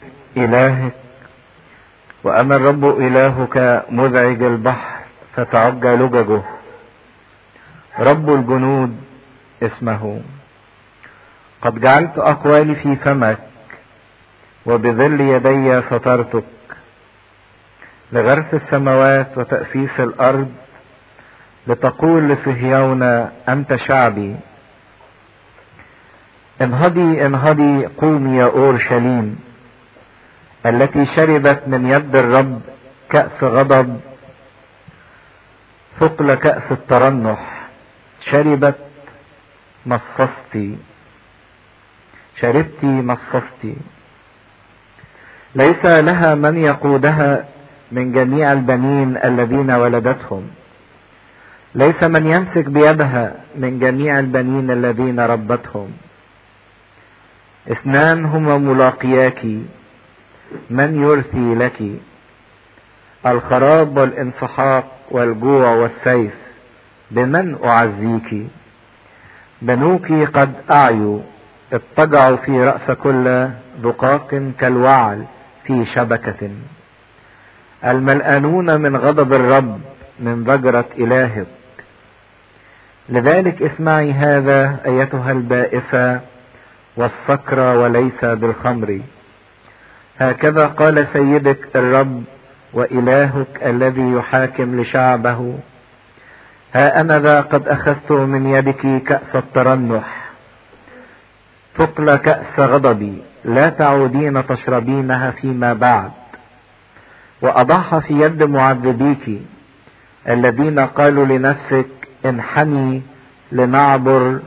إلهك وأنا الرب إلهك مزعج البحر فتعجى لججه رب الجنود اسمه قد جعلت أقوالي في فمك وبظل يدي سترتك لغرس السماوات وتأسيس الأرض لتقول لصهيون أنت شعبي انهضي انهضي قومي يا أورشليم التي شربت من يد الرب كأس غضب ثقل كأس الترنح شربت مصصتي شربتي مصصتي ليس لها من يقودها من جميع البنين الذين ولدتهم ليس من يمسك بيدها من جميع البنين الذين ربتهم اثنان هما ملاقياك من يرثي لك الخراب والانسحاق والجوع والسيف بمن اعزيك بنوك قد اعيوا اضطجعوا في رأس كل ذقاق كالوعل في شبكة الملآنون من غضب الرب من ضجرة إلهك لذلك اسمعي هذا أيتها البائسة والسكرة وليس بالخمر هكذا قال سيدك الرب وإلهك الذي يحاكم لشعبه ها أنا ذا قد أخذت من يدك كأس الترنح ثقل كأس غضبي لا تعودين تشربينها فيما بعد وأضعها في يد معذبيك الذين قالوا لنفسك انحني لنعبر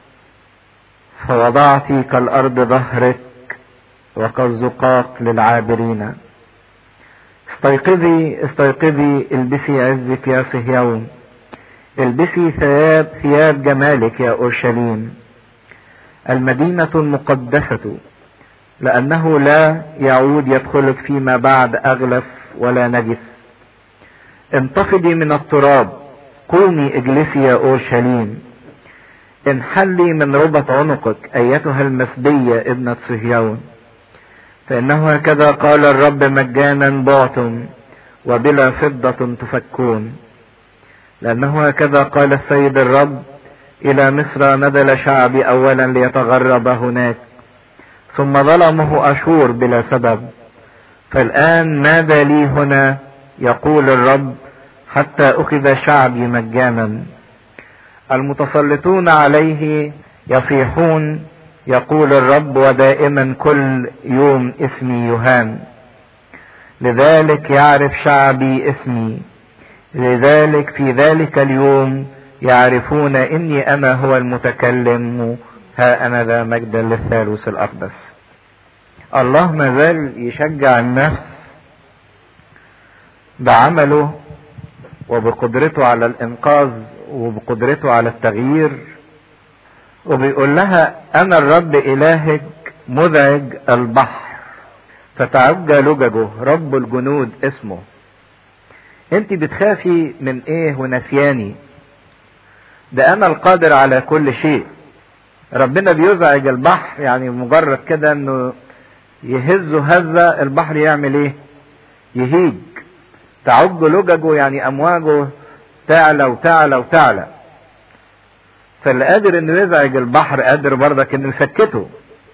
فوضعت كالأرض ظهرك وكالزقاق للعابرين استيقظي استيقظي البسي عزك يا صهيون البسي ثياب ثياب جمالك يا اورشليم المدينة المقدسة لأنه لا يعود يدخلك فيما بعد أغلف ولا نجس انتفضي من التراب قومي اجلسي يا اورشليم انحلي من ربط عنقك ايتها المسبية ابنة صهيون فانه هكذا قال الرب مجانا بعتم وبلا فضة تفكون لانه هكذا قال السيد الرب الى مصر نزل شعبي اولا ليتغرب هناك ثم ظلمه اشور بلا سبب فالان ماذا لي هنا يقول الرب حتى اخذ شعبي مجانا المتسلطون عليه يصيحون يقول الرب ودائما كل يوم اسمي يهان لذلك يعرف شعبي اسمي لذلك في ذلك اليوم يعرفون اني انا هو المتكلم ها انا ذا مجدا للثالوث الاقدس الله ما زال يشجع النفس بعمله وبقدرته على الانقاذ وبقدرته على التغيير وبيقول لها انا الرب الهك مزعج البحر فتعجى لججه رب الجنود اسمه انت بتخافي من ايه ونسياني ده انا القادر على كل شيء ربنا بيزعج البحر يعني مجرد كده انه يهزه هزة البحر يعمل ايه يهيج تعج لججه يعني امواجه تعلى وتعلى وتعلى فاللي قادر انه يزعج البحر قادر برضك انه يسكته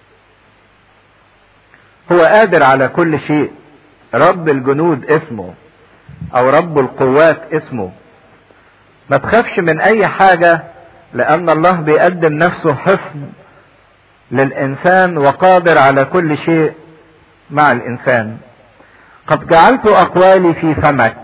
هو قادر على كل شيء رب الجنود اسمه او رب القوات اسمه ما تخافش من اي حاجة لان الله بيقدم نفسه حصن للانسان وقادر على كل شيء مع الانسان قد جعلت اقوالي في فمك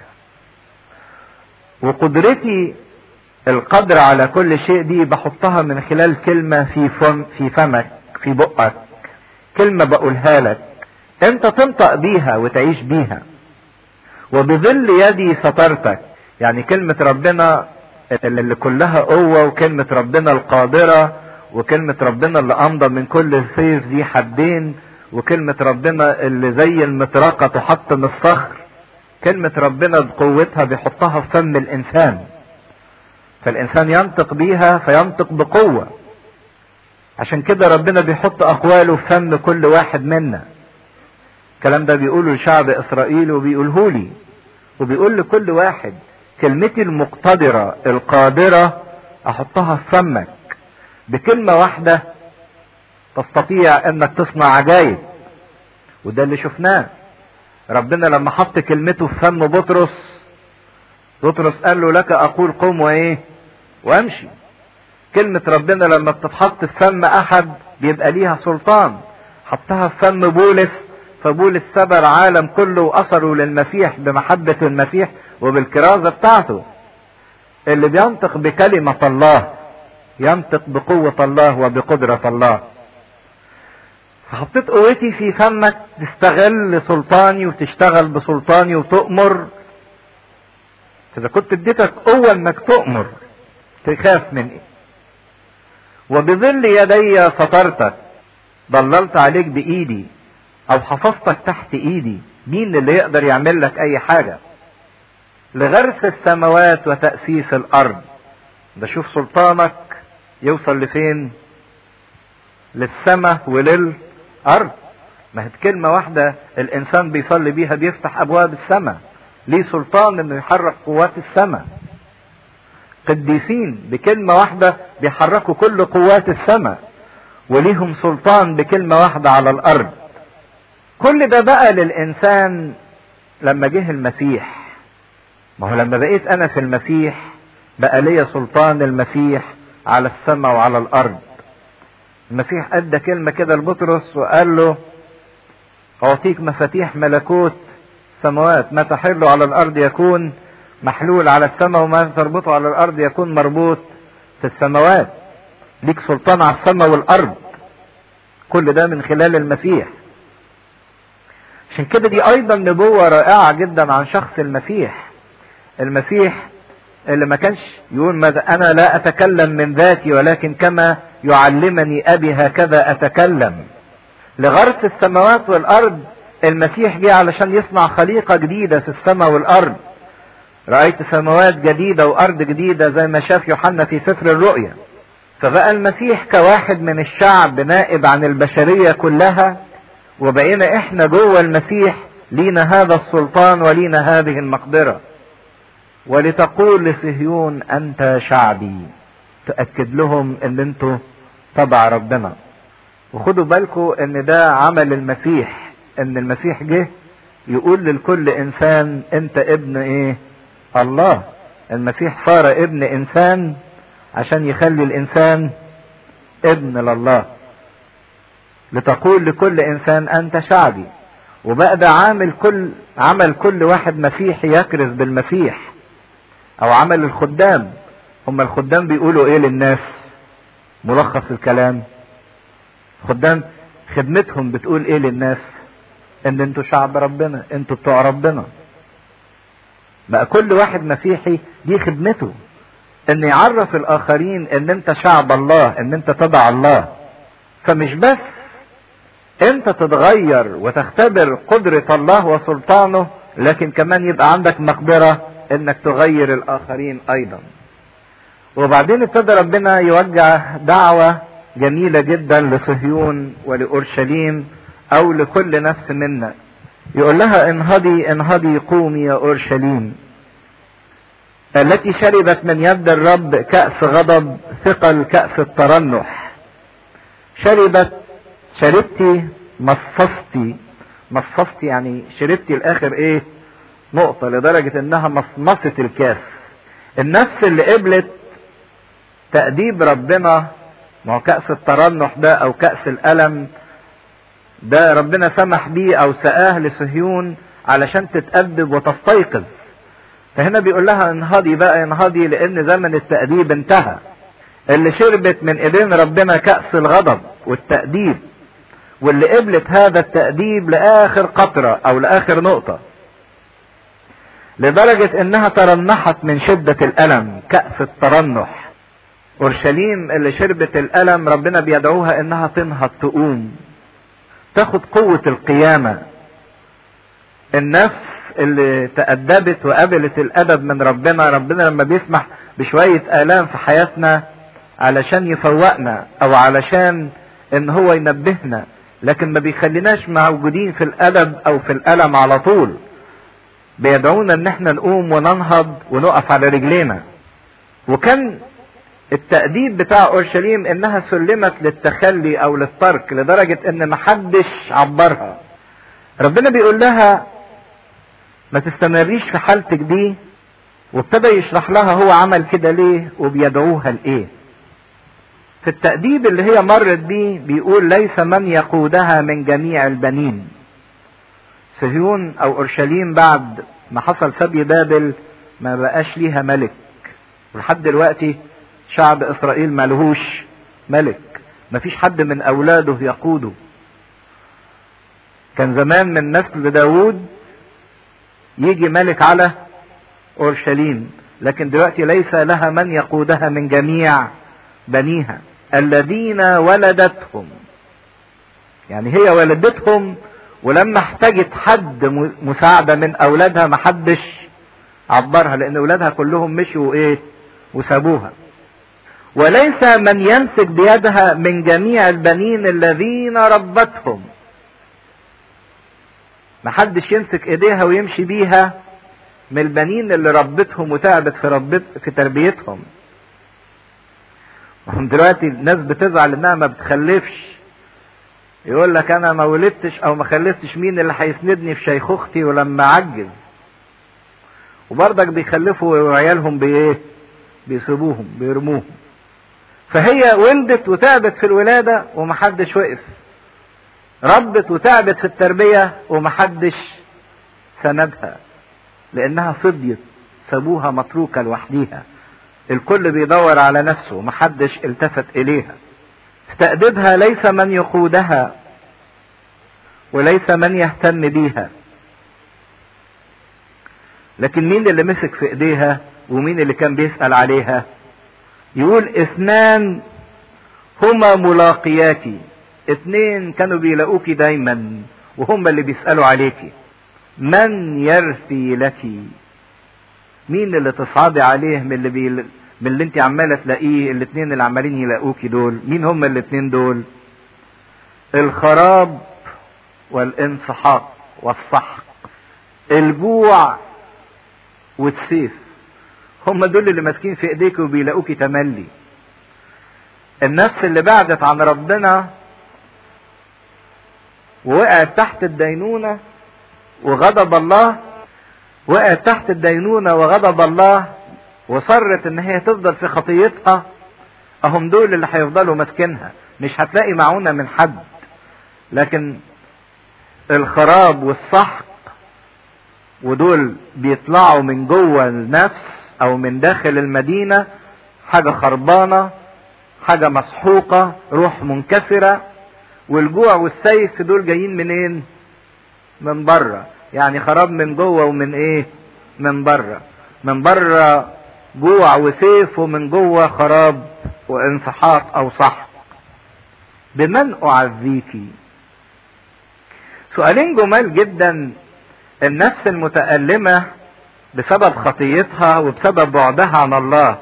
وقدرتي القدر على كل شيء دي بحطها من خلال كلمة في فم في فمك في بقك كلمة بقولها لك انت تنطق بيها وتعيش بيها وبظل يدي سترتك يعني كلمة ربنا اللي كلها قوة وكلمة ربنا القادرة وكلمة ربنا اللي أمضى من كل سيف ذي حدين وكلمة ربنا اللي زي المطرقة تحط من الصخر كلمة ربنا بقوتها بيحطها في فم الإنسان فالإنسان ينطق بيها فينطق بقوة عشان كده ربنا بيحط أقواله في فم كل واحد منا الكلام ده بيقوله لشعب اسرائيل وبيقوله لي وبيقول لكل واحد كلمتي المقتدرة القادرة احطها في فمك بكلمة واحدة تستطيع انك تصنع عجائب وده اللي شفناه ربنا لما حط كلمته في فم بطرس بطرس قال له لك اقول قم وايه وامشي كلمة ربنا لما بتتحط في فم احد بيبقى ليها سلطان حطها في فم بولس فبولس سبى العالم كله واثره للمسيح بمحبة المسيح وبالكرازة بتاعته اللي بينطق بكلمة الله ينطق بقوة الله وبقدرة الله فحطيت قوتي في فمك تستغل سلطاني وتشتغل بسلطاني وتؤمر اذا كنت اديتك قوة انك تؤمر تخاف من ايه وبظل يدي سترتك ضللت عليك بايدي او حفظتك تحت ايدي مين اللي يقدر يعمل لك اي حاجة لغرس السماوات وتأسيس الارض ده شوف سلطانك يوصل لفين للسماء وللارض ما هي كلمة واحدة الانسان بيصلي بيها بيفتح ابواب السماء ليه سلطان انه يحرك قوات السماء قديسين بكلمة واحدة بيحركوا كل قوات السماء وليهم سلطان بكلمة واحدة على الارض كل ده بقى للانسان لما جه المسيح ما هو لما بقيت انا في المسيح بقى ليا سلطان المسيح على السماء وعلى الارض المسيح ادى كلمة كده لبطرس وقال له اعطيك مفاتيح ملكوت السماوات ما تحله على الارض يكون محلول على السماء وما تربطه على الارض يكون مربوط في السماوات ليك سلطان على السماء والارض كل ده من خلال المسيح عشان كده دي ايضا نبوة رائعة جدا عن شخص المسيح المسيح اللي ما كانش يقول ماذا انا لا اتكلم من ذاتي ولكن كما يعلمني ابي هكذا اتكلم لغرس السماوات والارض المسيح جه علشان يصنع خليقة جديدة في السماء والارض رأيت سماوات جديدة وارض جديدة زي ما شاف يوحنا في سفر الرؤيا فبقى المسيح كواحد من الشعب نائب عن البشرية كلها وبقينا احنا جوه المسيح لينا هذا السلطان ولينا هذه المقدرة ولتقول لصهيون انت شعبي تأكد لهم ان انتوا تبع ربنا وخدوا بالكم ان ده عمل المسيح ان المسيح جه يقول لكل انسان انت ابن ايه الله المسيح صار ابن انسان عشان يخلي الانسان ابن لله لتقول لكل انسان انت شعبي وبقى ده عامل كل عمل كل واحد مسيحي يكرز بالمسيح او عمل الخدام هم الخدام بيقولوا ايه للناس ملخص الكلام خدام خدمتهم بتقول ايه للناس ان انتوا شعب ربنا انتوا بتوع ربنا بقى كل واحد مسيحي دي خدمته ان يعرف الاخرين ان انت شعب الله ان انت تبع الله فمش بس انت تتغير وتختبر قدرة الله وسلطانه لكن كمان يبقى عندك مقدرة انك تغير الاخرين ايضا وبعدين ابتدى ربنا يوجه دعوة جميلة جدا لصهيون ولأورشليم او لكل نفس منا يقول لها انهضي انهضي قومي يا اورشليم التي شربت من يد الرب كأس غضب ثقل كأس الترنح شربت شربتي مصصتي مصصتي يعني شربتي الاخر ايه نقطة لدرجة انها مصمصة الكاس النفس اللي قبلت تأديب ربنا ما هو كأس الترنح ده او كأس الألم ده ربنا سمح بيه او سقاه لصهيون علشان تتأدب وتستيقظ فهنا بيقول لها انهضي بقى انهضي لان زمن التأديب انتهى اللي شربت من ايدين ربنا كأس الغضب والتأديب واللي قبلت هذا التأديب لآخر قطرة او لآخر نقطة لدرجة انها ترنحت من شدة الألم كأس الترنح اورشليم اللي شربت الألم ربنا بيدعوها انها تنهض تقوم تاخد قوة القيامة النفس اللي تأدبت وقبلت الأدب من ربنا ربنا لما بيسمح بشوية آلام في حياتنا علشان يفوقنا أو علشان إن هو ينبهنا لكن ما بيخليناش موجودين في الألم أو في الألم على طول بيدعونا ان احنا نقوم وننهض ونقف على رجلينا وكان التأديب بتاع اورشليم انها سلمت للتخلي او للترك لدرجة ان محدش عبرها ربنا بيقول لها ما تستمريش في حالتك دي وابتدى يشرح لها هو عمل كده ليه وبيدعوها لايه في التأديب اللي هي مرت بيه بيقول ليس من يقودها من جميع البنين صهيون او اورشليم بعد ما حصل سبي بابل ما بقاش ليها ملك ولحد دلوقتي شعب اسرائيل ملهوش ملك ما فيش حد من اولاده يقوده كان زمان من نسل داوود يجي ملك على اورشليم لكن دلوقتي ليس لها من يقودها من جميع بنيها الذين ولدتهم يعني هي ولدتهم ولما احتاجت حد مساعدة من اولادها محدش عبرها لان اولادها كلهم مشوا ايه وسابوها وليس من يمسك بيدها من جميع البنين الذين ربتهم محدش يمسك ايديها ويمشي بيها من البنين اللي ربتهم وتعبت في ربت في تربيتهم وهم دلوقتي الناس بتزعل انها ما بتخلفش يقول لك انا ما ولدتش او ما خلفتش مين اللي هيسندني في شيخوختي ولما اعجز وبرضك بيخلفوا عيالهم بايه بيسيبوهم بيرموهم فهي ولدت وتعبت في الولادة ومحدش وقف ربت وتعبت في التربية ومحدش سندها لانها فضيت سابوها متروكة لوحديها الكل بيدور على نفسه ومحدش التفت اليها في تأديبها ليس من يقودها وليس من يهتم بيها لكن مين اللي مسك في ايديها ومين اللي كان بيسأل عليها يقول اثنان هما ملاقياكي اثنين كانوا بيلاقوكي دايما وهم اللي بيسألوا عليكي من يرثي لك مين اللي تصعدي عليه من اللي بي... من اللي انت عماله تلاقيه الاثنين اللي عمالين يلاقوكي دول مين هم الاثنين دول الخراب والانسحاق والسحق الجوع والسيف هم دول اللي ماسكين في ايديك وبيلاقوكي تملي النفس اللي بعدت عن ربنا ووقعت تحت الدينونة وغضب الله وقعت تحت الدينونة وغضب الله وصرت ان هي تفضل في خطيتها اهم دول اللي هيفضلوا ماسكينها مش هتلاقي معونة من حد لكن الخراب والسحق ودول بيطلعوا من جوه النفس او من داخل المدينة حاجة خربانة حاجة مسحوقة روح منكسرة والجوع والسيف دول جايين منين من بره يعني خراب من جوه ومن ايه من بره من بره جوع وسيف ومن جوه خراب وانسحاق او سحق بمن اعزيك سؤالين جمال جدا النفس المتألمة بسبب خطيتها وبسبب بعدها عن الله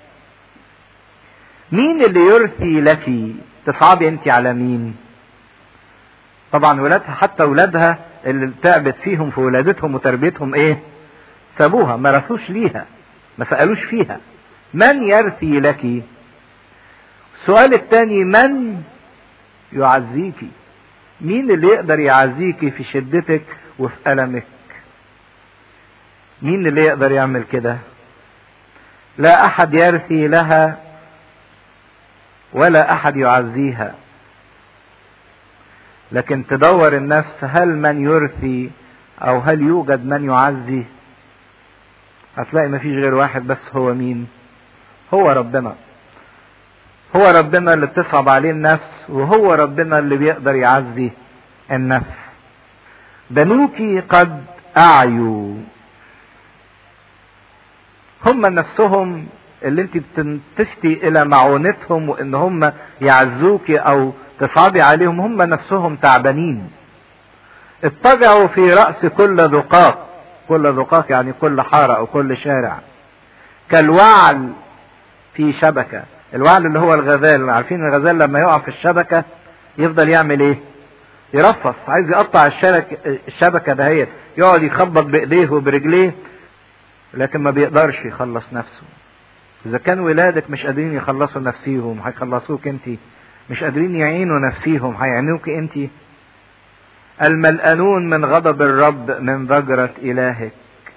مين اللي يرثي لك تصعبي انت على مين طبعا ولادها حتى ولادها اللي تعبت فيهم في ولادتهم وتربيتهم ايه سابوها ما رثوش ليها ما سألوش فيها من يرثي لك السؤال الثاني من يعزيك مين اللي يقدر يعزيك في شدتك وفي ألمك مين اللي يقدر يعمل كده لا أحد يرثي لها ولا أحد يعزيها لكن تدور النفس هل من يرثي أو هل يوجد من يعزي هتلاقي مفيش غير واحد بس هو مين هو ربنا هو ربنا اللي بتصعب عليه النفس وهو ربنا اللي بيقدر يعزي النفس بنوكي قد أعيوا هم نفسهم اللي انت بتنتفتي الى معونتهم وان هم يعزوك او تصعبي عليهم هم نفسهم تعبانين اضطجعوا في رأس كل ذقاق كل ذقاق يعني كل حارة او كل شارع كالوعل في شبكة الوعل اللي هو الغزال عارفين الغزال لما يقع في الشبكة يفضل يعمل ايه يرفص عايز يقطع الشبكة الشبكة دهيت يقعد يخبط بايديه وبرجليه لكن ما بيقدرش يخلص نفسه اذا كان ولادك مش قادرين يخلصوا نفسيهم هيخلصوك انت مش قادرين يعينوا نفسيهم هيعينوك انت الملأنون من غضب الرب من ضجرة إلهك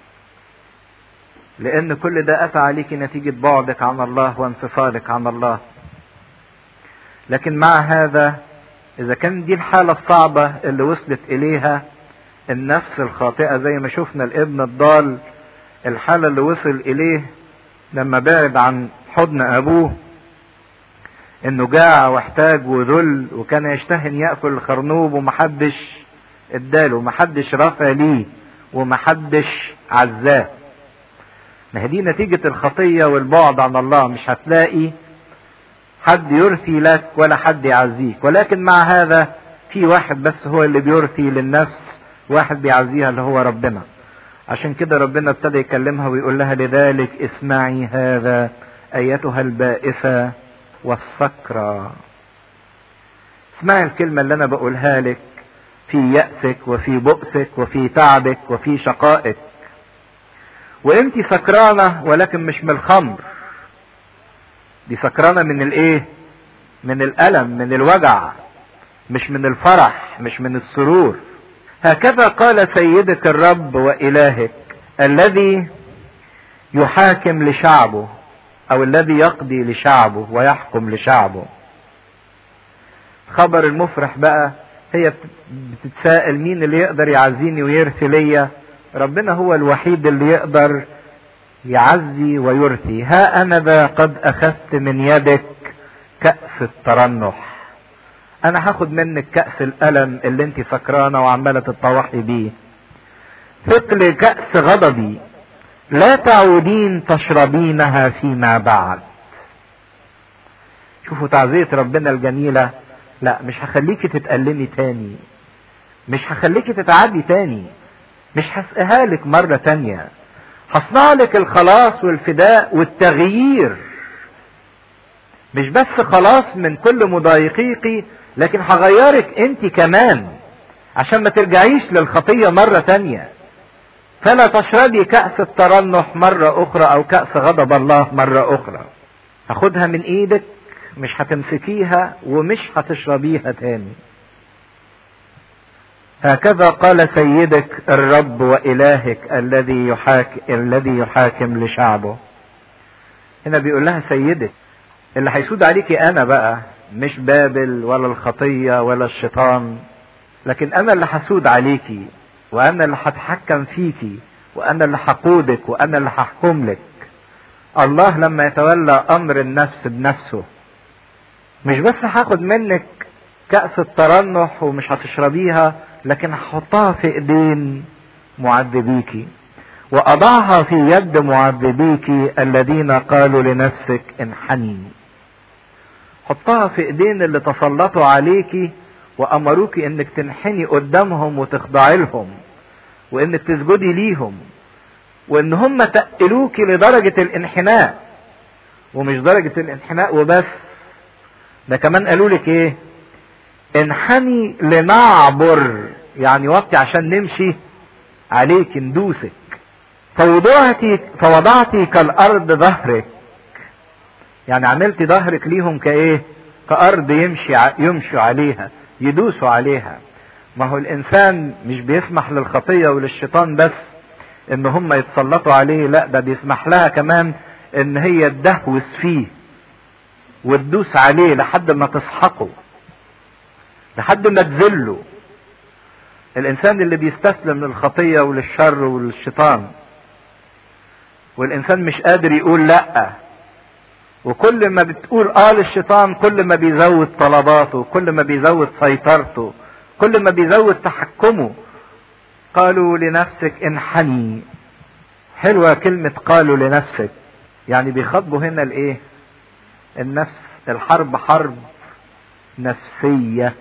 لأن كل ده أتى عليك نتيجة بعدك عن الله وانفصالك عن الله لكن مع هذا إذا كان دي الحالة الصعبة اللي وصلت إليها النفس الخاطئة زي ما شفنا الابن الضال الحالة اللي وصل إليه لما بعد عن حضن أبوه إنه جاع واحتاج وذل وكان يشتهي إن يأكل الخرنوب ومحدش اداله محدش رفع ليه ومحدش عزاه ما هي دي نتيجة الخطية والبعد عن الله مش هتلاقي حد يرثي لك ولا حد يعزيك ولكن مع هذا في واحد بس هو اللي بيرثي للنفس واحد بيعزيها اللي هو ربنا عشان كده ربنا ابتدى يكلمها ويقول لها لذلك اسمعي هذا ايتها البائسة والسكرة اسمعي الكلمة اللي انا بقولها لك في يأسك وفي بؤسك وفي تعبك وفي شقائك وانت سكرانة ولكن مش من الخمر دي سكرانة من الايه من الألم من الوجع مش من الفرح مش من السرور هكذا قال سيدك الرب وإلهك الذي يحاكم لشعبه أو الذي يقضي لشعبه ويحكم لشعبه خبر المفرح بقى هي بتتساءل مين اللي يقدر يعزيني ويرثي ليا ربنا هو الوحيد اللي يقدر يعزي ويرثي ها انا ذا قد اخذت من يدك كأس الترنح انا هاخد منك كأس الالم اللي انت سكرانة وعمالة تتطوحي بيه ثقل كأس غضبي لا تعودين تشربينها فيما بعد شوفوا تعزية ربنا الجميلة لا مش هخليكي تتألمي تاني مش هخليكي تتعدي تاني مش هسقيها لك مرة تانية هصنع لك الخلاص والفداء والتغيير مش بس خلاص من كل مضايقيقي لكن هغيرك انت كمان عشان ما ترجعيش للخطية مرة تانية فلا تشربي كأس الترنح مرة أخرى أو كأس غضب الله مرة أخرى هاخدها من إيدك مش هتمسكيها ومش هتشربيها تاني هكذا قال سيدك الرب وإلهك الذي يحاكم الذي يحاكم لشعبه هنا بيقول لها سيدك اللي هيسود عليكي انا بقى مش بابل ولا الخطية ولا الشيطان لكن انا اللي هسود عليكي وانا اللي هتحكم فيكي وانا اللي هقودك وانا اللي هحكم لك الله لما يتولى امر النفس بنفسه مش بس هاخد منك كأس الترنح ومش هتشربيها لكن هحطها في ايدين معذبيكي واضعها في يد معذبيك الذين قالوا لنفسك انحني حطها في ايدين اللي تسلطوا عليكي وامروك انك تنحني قدامهم وتخضعي لهم وانك تسجدي ليهم وان هم تقلوك لدرجة الانحناء ومش درجة الانحناء وبس ده كمان قالوا لك ايه انحني لنعبر يعني وطي عشان نمشي عليك ندوسك فوضعتي فوضعتي كالارض ظهرك يعني عملتي ظهرك ليهم كايه كارض يمشي يمشوا عليها يدوسوا عليها ما هو الانسان مش بيسمح للخطيه وللشيطان بس ان هم يتسلطوا عليه لا ده بيسمح لها كمان ان هي تدهوس فيه وتدوس عليه لحد ما تسحقه لحد ما تذله الانسان اللي بيستسلم للخطيه وللشر وللشيطان والانسان مش قادر يقول لا وكل ما بتقول اه للشيطان كل ما بيزود طلباته كل ما بيزود سيطرته كل ما بيزود تحكمه قالوا لنفسك انحني حلوة كلمة قالوا لنفسك يعني بيخاطبوا هنا الايه النفس الحرب حرب نفسية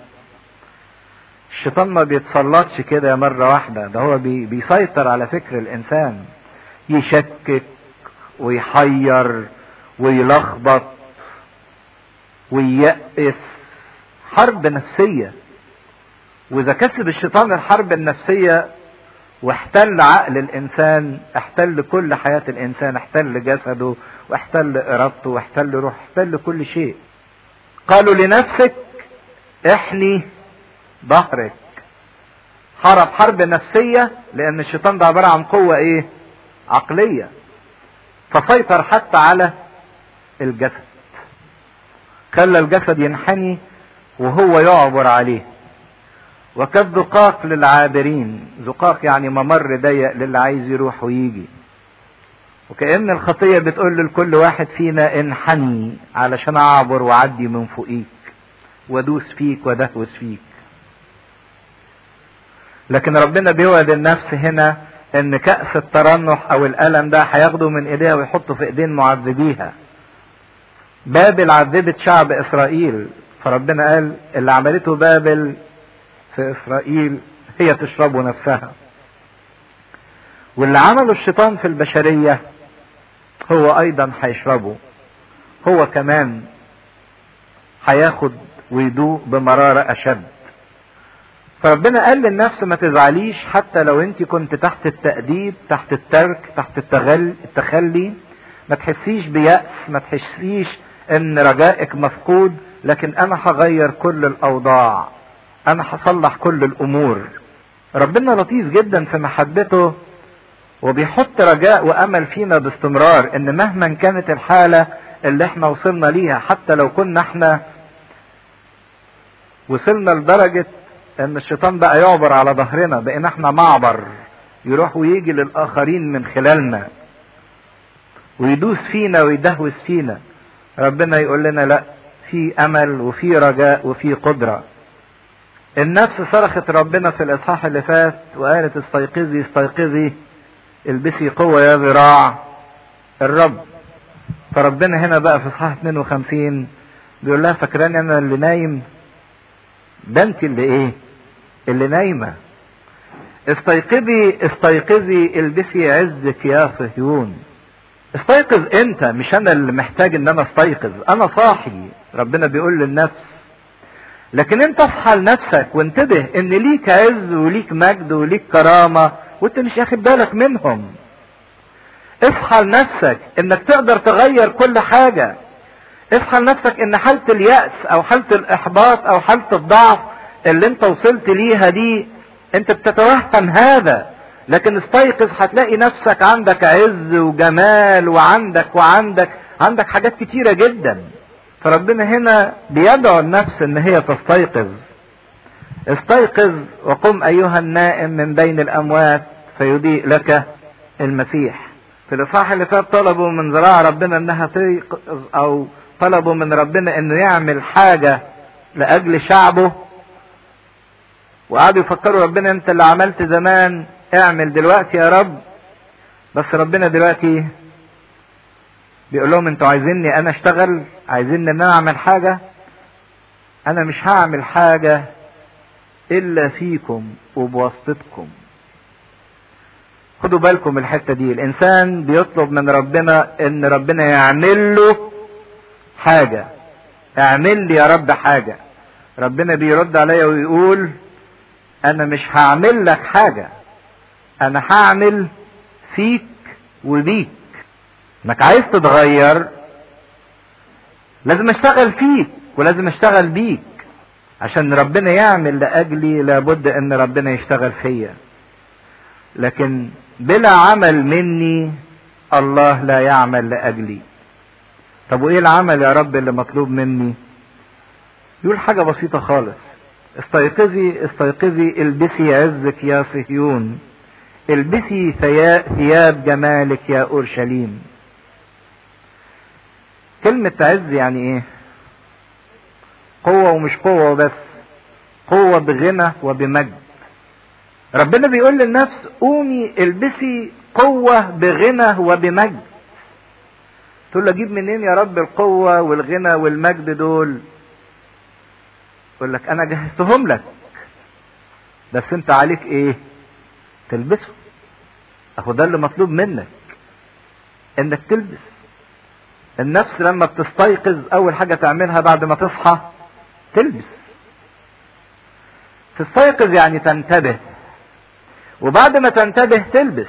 الشيطان ما بيتسلطش كده مرة واحدة ده هو بي بيسيطر على فكر الإنسان يشكك ويحير ويلخبط وييأس حرب نفسية واذا كسب الشيطان الحرب النفسية واحتل عقل الانسان احتل كل حياة الانسان احتل جسده واحتل ارادته واحتل روح احتل كل شيء قالوا لنفسك احني ظهرك حرب حرب نفسية لان الشيطان ده عبارة عن قوة ايه عقلية فسيطر حتى على الجسد خلى الجسد ينحني وهو يعبر عليه وكالزقاق للعابرين زقاق يعني ممر ضيق للي عايز يروح ويجي وكأن الخطية بتقول لكل واحد فينا انحني علشان اعبر وعدي من فوقيك وادوس فيك ودهوس فيك لكن ربنا بيوعد النفس هنا ان كأس الترنح او الالم ده هياخده من ايديها ويحطه في ايدين معذبيها بابل عذبت شعب اسرائيل فربنا قال اللي عملته بابل في اسرائيل هي تشربه نفسها واللي عمله الشيطان في البشرية هو ايضا هيشربه هو كمان هياخد ويدوق بمرارة اشد فربنا قال للنفس ما تزعليش حتى لو انت كنت تحت التأديب تحت الترك تحت التغل التخلي ما تحسيش بيأس ما تحسيش ان رجائك مفقود لكن انا هغير كل الاوضاع انا هصلح كل الامور ربنا لطيف جدا في محبته وبيحط رجاء وامل فينا باستمرار ان مهما كانت الحالة اللي احنا وصلنا ليها حتى لو كنا احنا وصلنا لدرجة ان الشيطان بقى يعبر على ظهرنا بقينا احنا معبر يروح ويجي للاخرين من خلالنا ويدوس فينا ويدهوس فينا ربنا يقول لنا لا في امل وفي رجاء وفي قدرة النفس صرخت ربنا في الاصحاح اللي فات وقالت استيقظي استيقظي البسي قوة يا ذراع الرب فربنا هنا بقى في اصحاح 52 بيقول لها فاكراني انا اللي نايم ده انت اللي ايه اللي نايمه استيقظي استيقظي البسي عزك يا صهيون استيقظ انت مش انا اللي محتاج ان انا استيقظ انا صاحي ربنا بيقول للنفس لكن انت اصحى لنفسك وانتبه ان ليك عز وليك مجد وليك كرامة وانت مش واخد بالك منهم اصحى لنفسك انك تقدر تغير كل حاجة اصحى لنفسك ان حالة اليأس او حالة الاحباط او حالة الضعف اللي انت وصلت ليها دي انت بتتوهم هذا لكن استيقظ هتلاقي نفسك عندك عز وجمال وعندك وعندك عندك حاجات كتيرة جدا فربنا هنا بيدعو النفس ان هي تستيقظ استيقظ وقم ايها النائم من بين الاموات فيضيء لك المسيح في الاصحاح اللي فات طلبوا من ذراع ربنا انها تيقظ او طلبوا من ربنا انه يعمل حاجة لاجل شعبه وقعدوا يفكروا ربنا انت اللي عملت زمان اعمل دلوقتي يا رب بس ربنا دلوقتي بيقول لهم انتوا عايزيني انا اشتغل عايزيني ان انا اعمل حاجة انا مش هعمل حاجة الا فيكم وبواسطتكم خدوا بالكم الحتة دي الانسان بيطلب من ربنا ان ربنا يعمل له حاجة اعمل لي يا رب حاجة ربنا بيرد عليا ويقول انا مش هعمل لك حاجة انا هعمل فيك وبيك انك عايز تتغير لازم اشتغل فيك ولازم اشتغل بيك عشان ربنا يعمل لاجلي لابد ان ربنا يشتغل فيا لكن بلا عمل مني الله لا يعمل لاجلي طب وايه العمل يا رب اللي مطلوب مني يقول حاجة بسيطة خالص استيقظي استيقظي البسي عزك يا صهيون البسي ثياب جمالك يا اورشليم كلمة عز يعني ايه قوة ومش قوة بس قوة بغنى وبمجد ربنا بيقول للنفس قومي البسي قوة بغنى وبمجد تقول له اجيب منين يا رب القوة والغنى والمجد دول يقول لك انا جهزتهم لك بس انت عليك ايه تلبسه اهو ده اللي مطلوب منك انك تلبس النفس لما بتستيقظ اول حاجة تعملها بعد ما تصحى تلبس تستيقظ يعني تنتبه وبعد ما تنتبه تلبس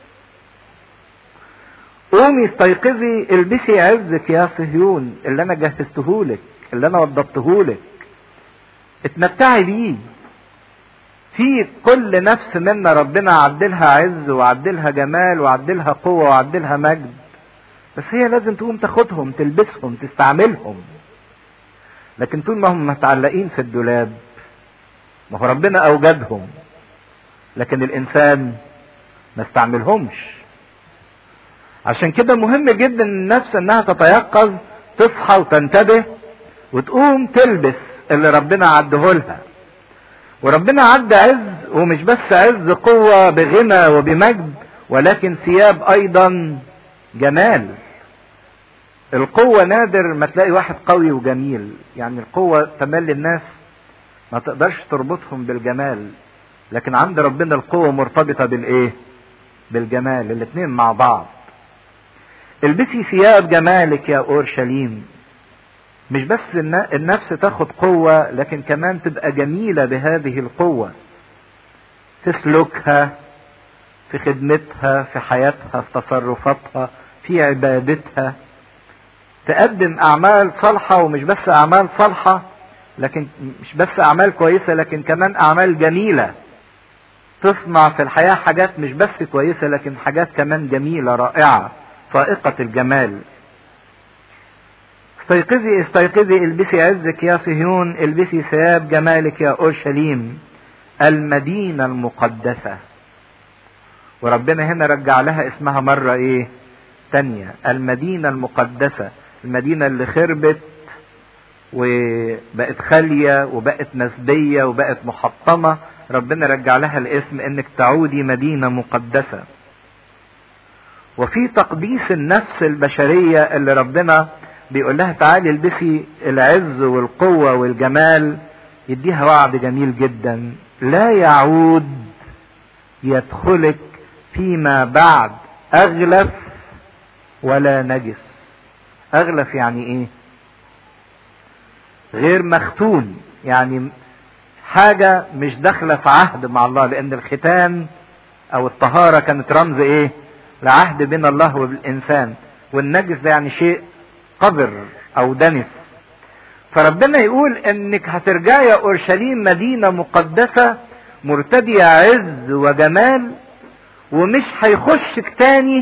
قومي استيقظي البسي عزك يا صهيون اللي انا جهزتهولك اللي انا وضبتهولك اتمتعي بيه في كل نفس منا ربنا عدلها عز وعدلها جمال وعدلها قوة وعدلها مجد بس هي لازم تقوم تاخدهم تلبسهم تستعملهم لكن طول ما هم متعلقين في الدولاب ما هو ربنا اوجدهم لكن الانسان ما استعملهمش عشان كده مهم جدا النفس انها تتيقظ تصحى وتنتبه وتقوم تلبس اللي ربنا عدهولها وربنا عد عز ومش بس عز قوة بغنى وبمجد ولكن ثياب ايضا جمال القوة نادر ما تلاقي واحد قوي وجميل يعني القوة تملي الناس ما تقدرش تربطهم بالجمال لكن عند ربنا القوة مرتبطة بالايه بالجمال الاتنين مع بعض البسي ثياب جمالك يا اورشليم مش بس النفس تاخد قوة لكن كمان تبقى جميلة بهذه القوة في سلوكها في خدمتها في حياتها في تصرفاتها في عبادتها تقدم اعمال صالحة ومش بس اعمال صالحة لكن مش بس اعمال كويسة لكن كمان اعمال جميلة تصنع في الحياة حاجات مش بس كويسة لكن حاجات كمان جميلة رائعة فائقة الجمال استيقظي استيقظي البسي عزك يا صهيون البسي ثياب جمالك يا اورشليم المدينة المقدسة وربنا هنا رجع لها اسمها مرة ايه تانية المدينة المقدسة المدينة اللي خربت وبقت خالية وبقت مسبية وبقت محطمة ربنا رجع لها الاسم انك تعودي مدينة مقدسة وفي تقديس النفس البشرية اللي ربنا بيقول لها تعالي البسي العز والقوة والجمال يديها وعد جميل جدا لا يعود يدخلك فيما بعد اغلف ولا نجس اغلف يعني ايه غير مختون يعني حاجة مش داخلة في عهد مع الله لان الختان او الطهارة كانت رمز ايه لعهد بين الله وبالانسان والنجس ده يعني شيء قذر او دنس فربنا يقول انك هترجعي يا اورشليم مدينة مقدسة مرتدية عز وجمال ومش هيخشك تاني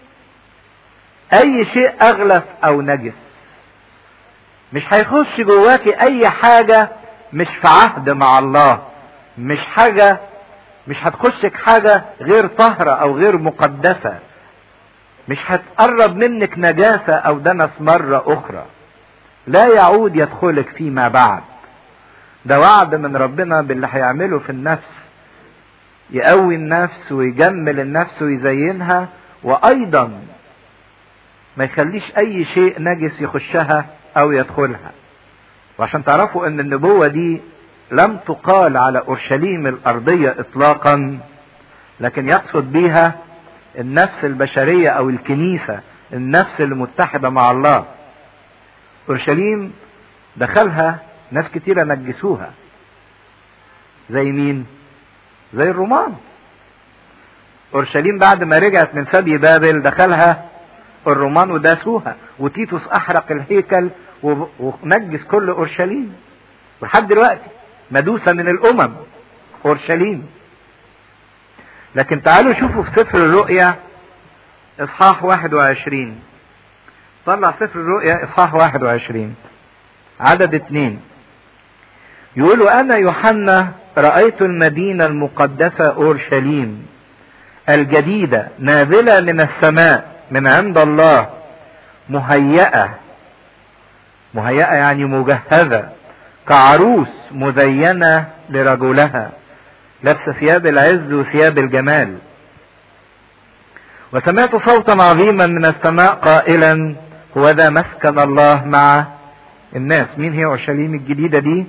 اي شيء اغلف او نجس مش هيخش جواكي اي حاجة مش في عهد مع الله مش حاجة مش هتخشك حاجة غير طهرة او غير مقدسة مش هتقرب منك نجاسة او دنس مرة اخرى لا يعود يدخلك فيما بعد ده وعد من ربنا باللي هيعمله في النفس يقوي النفس ويجمل النفس ويزينها وايضا ما يخليش اي شيء نجس يخشها او يدخلها وعشان تعرفوا ان النبوة دي لم تقال على اورشليم الارضية اطلاقا لكن يقصد بيها النفس البشرية او الكنيسة النفس المتحدة مع الله اورشليم دخلها ناس كتيرة نجسوها زي مين زي الرومان اورشليم بعد ما رجعت من سبي بابل دخلها الرومان وداسوها وتيتوس احرق الهيكل ونجس كل اورشليم ولحد دلوقتي مدوسة من الامم اورشليم لكن تعالوا شوفوا في سفر الرؤيا اصحاح 21 طلع سفر الرؤيا اصحاح 21 عدد اتنين يقولوا انا يوحنا رأيت المدينة المقدسة اورشليم الجديدة نازلة من السماء من عند الله مهيئة مهيئة يعني مجهزة كعروس مزينة لرجلها لابسة ثياب العز وثياب الجمال وسمعت صوتا عظيما من السماء قائلا هو ذا مسكن الله مع الناس مين هي اورشليم الجديدة دي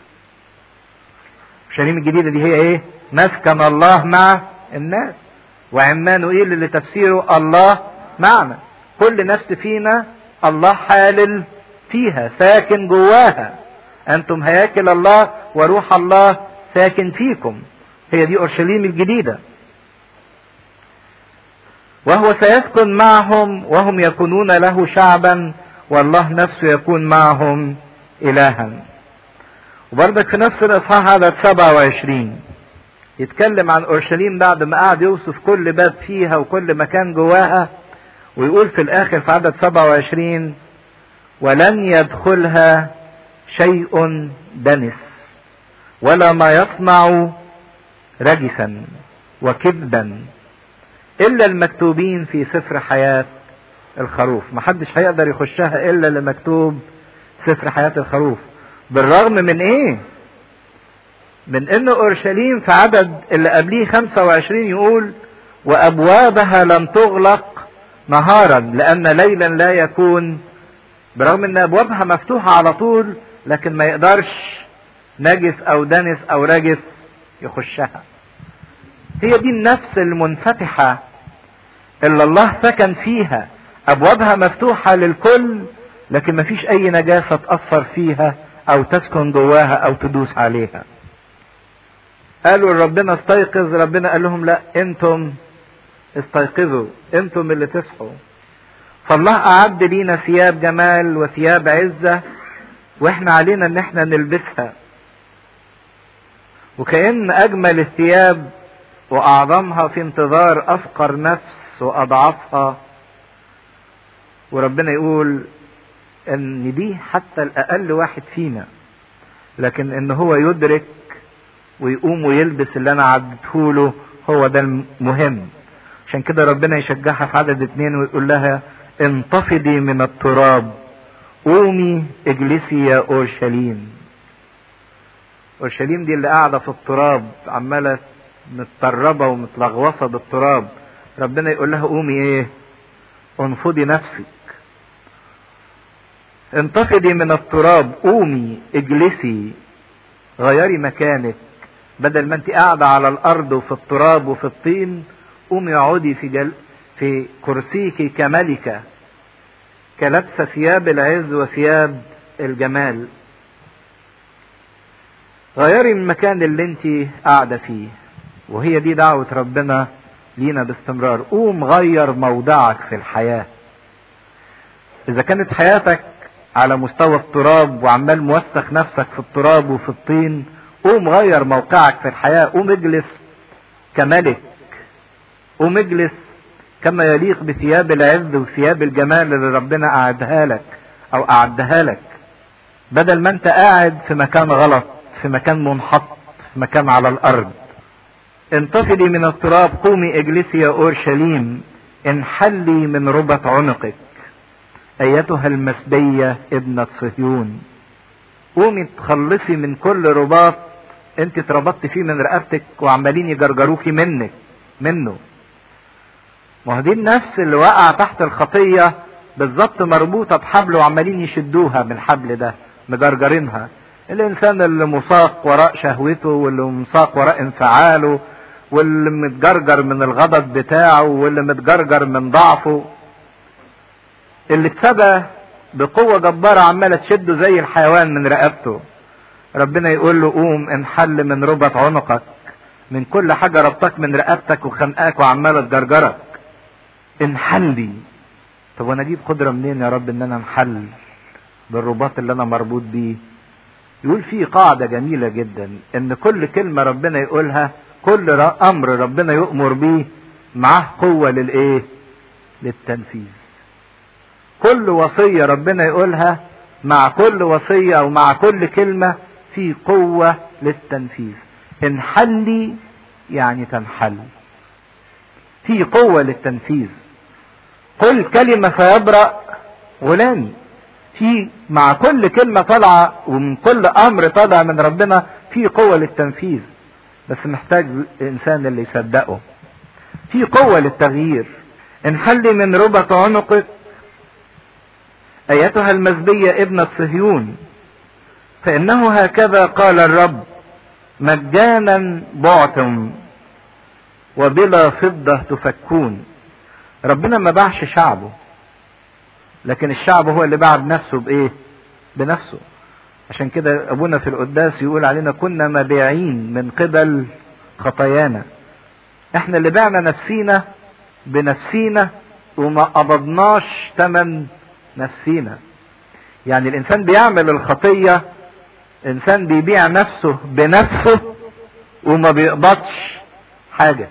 اورشليم الجديدة دي هي ايه مسكن الله مع الناس وعمانوئيل اللي تفسيره الله معنا كل نفس فينا الله حالل فيها ساكن جواها انتم هياكل الله وروح الله ساكن فيكم هي دي اورشليم الجديده وهو سيسكن معهم وهم يكونون له شعبا والله نفسه يكون معهم الها وبرضك في نفس الاصحاح عدد 27 يتكلم عن اورشليم بعد ما قعد يوصف كل باب فيها وكل مكان جواها ويقول في الاخر في عدد 27 ولن يدخلها شيء دنس ولا ما يصنع رجسا وكذبا الا المكتوبين في سفر حياة الخروف محدش هيقدر يخشها الا اللي مكتوب سفر حياة الخروف بالرغم من ايه من ان اورشليم في عدد اللي قبليه 25 يقول وابوابها لم تغلق نهارا لان ليلا لا يكون برغم ان ابوابها مفتوحة على طول لكن ما يقدرش نجس او دنس او رجس يخشها هي دي النفس المنفتحة اللي الله سكن فيها ابوابها مفتوحة للكل لكن مفيش اي نجاسة تأثر فيها او تسكن جواها او تدوس عليها قالوا ربنا استيقظ ربنا قال لهم لا انتم استيقظوا انتم اللي تصحوا فالله اعد لينا ثياب جمال وثياب عزة واحنا علينا ان احنا نلبسها وكأن اجمل الثياب واعظمها في انتظار افقر نفس واضعفها وربنا يقول ان دي حتى الاقل واحد فينا لكن ان هو يدرك ويقوم ويلبس اللي انا عدته له هو ده المهم عشان كده ربنا يشجعها في عدد اتنين ويقول لها انتفضي من التراب قومي اجلسي يا اورشليم اورشليم دي اللي قاعده في التراب عماله متطربه ومتلغوصه بالتراب ربنا يقول لها قومي ايه انفضي نفسك انتفضي من التراب قومي اجلسي غيري مكانك بدل ما انت قاعدة على الارض وفي التراب وفي الطين قومي اقعدي في جل في كرسيك كملكة كلبسة ثياب العز وثياب الجمال غيري المكان اللي انت قاعدة فيه وهي دي دعوة ربنا لينا باستمرار قوم غير موضعك في الحياة اذا كانت حياتك على مستوى التراب وعمال موسخ نفسك في التراب وفي الطين قوم غير موقعك في الحياة قوم اجلس كملك قوم اجلس كما يليق بثياب العز وثياب الجمال اللي ربنا قعدها لك او اعدها لك بدل ما انت قاعد في مكان غلط في مكان منحط في مكان على الارض انتفضي من التراب قومي اجلسي يا اورشليم انحلي من ربط عنقك ايتها المسبية ابنة صهيون قومي تخلصي من كل رباط انت اتربطت فيه من رقبتك وعمالين يجرجروكي منك منه ما هو دي النفس اللي وقع تحت الخطية بالظبط مربوطة بحبل وعمالين يشدوها من الحبل ده مجرجرينها الانسان اللي مساق وراء شهوته واللي مساق وراء انفعاله واللي متجرجر من الغضب بتاعه واللي متجرجر من ضعفه اللي اتسبى بقوة جبارة عمالة تشده زي الحيوان من رقبته ربنا يقول له قوم انحل من ربط عنقك من كل حاجة ربطك من رقبتك وخنقاك وعمالة تجرجرك انحلي طب وانا اجيب قدرة منين يا رب ان انا انحل بالرباط اللي انا مربوط بيه يقول في قاعدة جميلة جدا ان كل كلمة ربنا يقولها كل امر ربنا يؤمر بيه معاه قوة للايه للتنفيذ كل وصية ربنا يقولها مع كل وصية او مع كل كلمة في قوة للتنفيذ انحلي يعني تنحل في قوة للتنفيذ قل كلمة فيبرأ غلامي في مع كل كلمة طالعة ومن كل امر طالع من ربنا في قوة للتنفيذ بس محتاج الانسان اللي يصدقه في قوة للتغيير انحلي من ربط عنقك ايتها المزبية ابنة صهيون فانه هكذا قال الرب مجانا بعتم وبلا فضة تفكون ربنا ما باعش شعبه لكن الشعب هو اللي باع بنفسه بايه بنفسه عشان كده ابونا في القداس يقول علينا كنا مبيعين من قبل خطايانا احنا اللي بعنا نفسينا بنفسينا وما قبضناش ثمن نفسينا يعني الانسان بيعمل الخطية انسان بيبيع نفسه بنفسه وما بيقبضش حاجة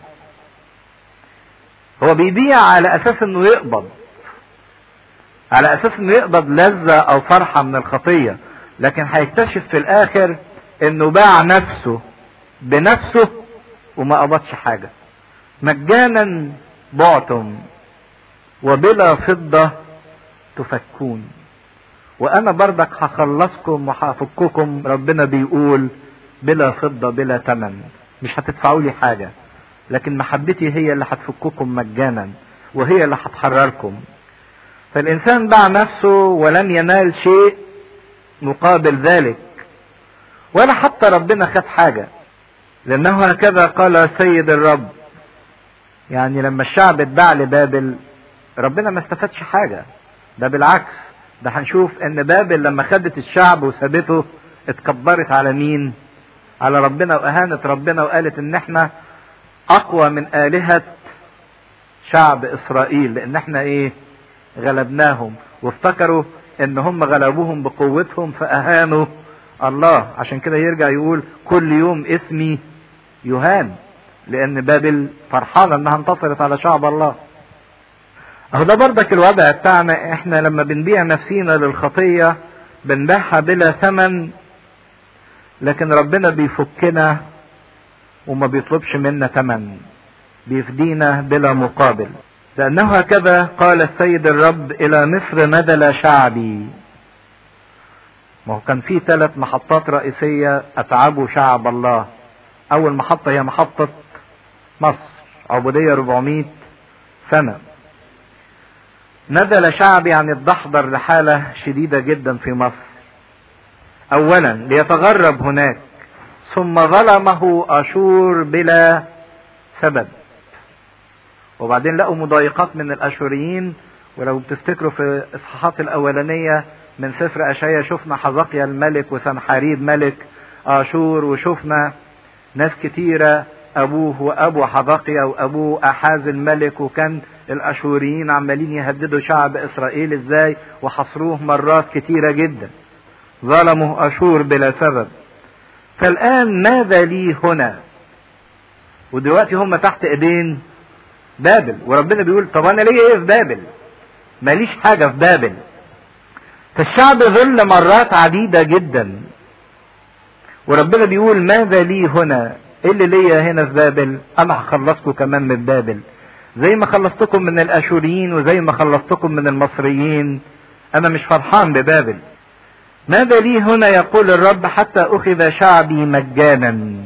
هو بيبيع على اساس انه يقبض على اساس انه يقبض لذة او فرحة من الخطية لكن هيكتشف في الاخر انه باع نفسه بنفسه وما قبضش حاجة مجانا بعتم وبلا فضة تفكون وانا برضك هخلصكم وهفككم ربنا بيقول بلا فضة بلا تمن مش هتدفعوا لي حاجة لكن محبتي هي اللي هتفككم مجانا وهي اللي هتحرركم فالانسان باع نفسه ولم ينال شيء مقابل ذلك ولا حتى ربنا خد حاجة لانه هكذا قال سيد الرب يعني لما الشعب اتباع لبابل ربنا ما استفادش حاجة ده بالعكس ده هنشوف ان بابل لما خدت الشعب وسابته اتكبرت على مين على ربنا واهانت ربنا وقالت ان احنا اقوى من الهة شعب اسرائيل لان احنا ايه غلبناهم وافتكروا ان هم غلبوهم بقوتهم فاهانوا الله عشان كده يرجع يقول كل يوم اسمي يهان لان بابل فرحانة انها انتصرت على شعب الله اهو ده برضك الوضع بتاعنا احنا لما بنبيع نفسينا للخطية بنبيعها بلا ثمن لكن ربنا بيفكنا وما بيطلبش منا ثمن بيفدينا بلا مقابل لأنه هكذا قال السيد الرب إلى مصر نزل شعبي ما هو كان في ثلاث محطات رئيسية أتعبوا شعب الله أول محطة هي محطة مصر عبودية 400 سنة نزل شعبي عن الدحضر لحالة شديدة جدا في مصر أولا ليتغرب هناك ثم ظلمه أشور بلا سبب وبعدين لقوا مضايقات من الاشوريين ولو بتفتكروا في الاصحاحات الاولانيه من سفر اشعيا شفنا حزقيا الملك وسنحاريب ملك اشور وشفنا ناس كتيره ابوه وابو حزقيا وابوه احاز الملك وكان الاشوريين عمالين يهددوا شعب اسرائيل ازاي وحصروه مرات كتيره جدا ظلموا اشور بلا سبب فالان ماذا لي هنا ودلوقتي هم تحت ايدين بابل وربنا بيقول طب انا ليه ايه في بابل ماليش حاجة في بابل فالشعب ظل مرات عديدة جدا وربنا بيقول ماذا لي هنا ايه اللي ليا هنا في بابل انا هخلصكم كمان من بابل زي ما خلصتكم من الاشوريين وزي ما خلصتكم من المصريين انا مش فرحان ببابل ماذا لي هنا يقول الرب حتى اخذ شعبي مجانا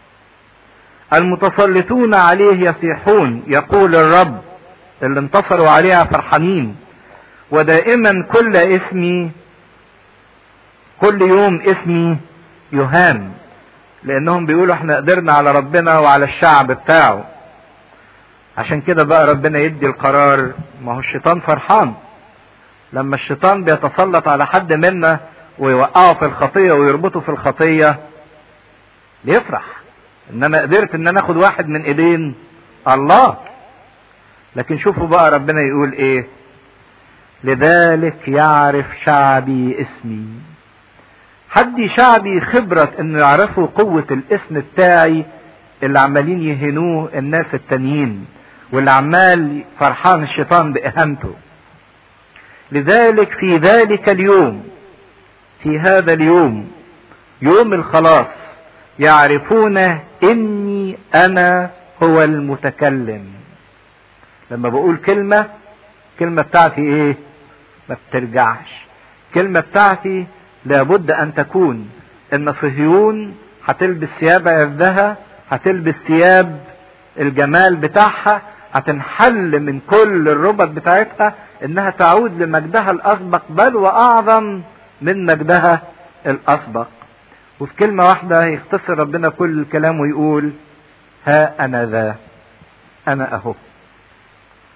المتسلطون عليه يصيحون يقول الرب اللي انتصروا عليها فرحانين ودائما كل اسمي كل يوم اسمي يهان لانهم بيقولوا احنا قدرنا على ربنا وعلى الشعب بتاعه عشان كده بقى ربنا يدي القرار ما هو الشيطان فرحان لما الشيطان بيتسلط على حد منا ويوقعه في الخطيه ويربطه في الخطيه بيفرح ان انا قدرت ان انا اخد واحد من ايدين الله لكن شوفوا بقى ربنا يقول ايه لذلك يعرف شعبي اسمي حدي شعبي خبرة انه يعرفوا قوة الاسم بتاعي اللي عمالين يهنوه الناس التانيين واللي عمال فرحان الشيطان باهانته لذلك في ذلك اليوم في هذا اليوم يوم الخلاص يعرفون اني انا هو المتكلم لما بقول كلمة كلمة بتاعتي ايه ما بترجعش كلمة بتاعتي لابد ان تكون ان صهيون هتلبس ثياب عرضها هتلبس ثياب الجمال بتاعها هتنحل من كل الربط بتاعتها انها تعود لمجدها الاسبق بل واعظم من مجدها الاسبق وفي كلمة واحدة يختصر ربنا كل الكلام ويقول ها أنا ذا أنا أهو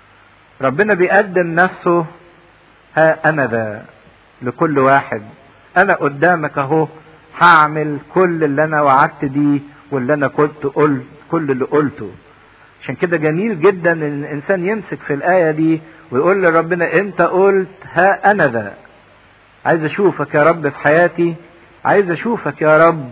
ربنا بيقدم نفسه ها أنا ذا لكل واحد انا قدامك اهو هعمل كل اللي انا وعدت بيه واللي انا كنت قلت كل اللي قلته عشان كده جميل جدا ان الانسان يمسك في الايه دي ويقول لربنا انت قلت ها انا ذا عايز اشوفك يا رب في حياتي عايز اشوفك يا رب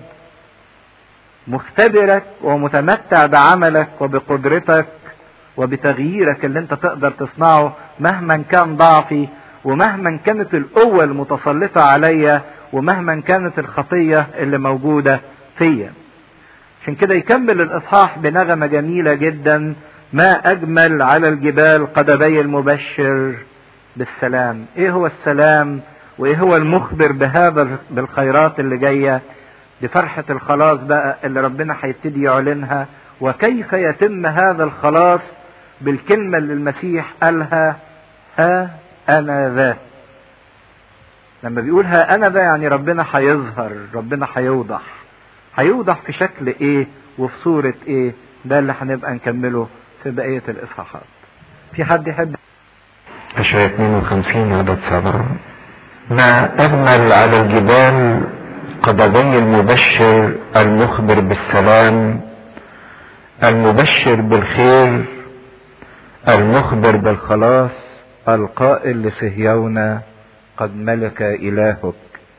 مختبرك ومتمتع بعملك وبقدرتك وبتغييرك اللي انت تقدر تصنعه مهما كان ضعفي ومهما كانت القوة المتسلطة عليا ومهما كانت الخطية اللي موجودة فيا عشان كده يكمل الإصحاح بنغمة جميلة جدا ما أجمل على الجبال قدمي المبشر بالسلام إيه هو السلام وإيه هو المخبر بهذا بالخيرات اللي جاية بفرحة الخلاص بقى اللي ربنا هيبتدي يعلنها وكيف يتم هذا الخلاص بالكلمة اللي المسيح قالها ها أنا ذا لما بيقول ها أنا ذا يعني ربنا هيظهر ربنا هيوضح هيوضح في شكل إيه وفي صورة إيه ده اللي هنبقى نكمله في بقية الإصحاحات في حد يحب أشعة 52 عدد سبعة ما أجمل على الجبال قدمي المبشر المخبر بالسلام المبشر بالخير المخبر بالخلاص القائل لصهيون قد ملك إلهك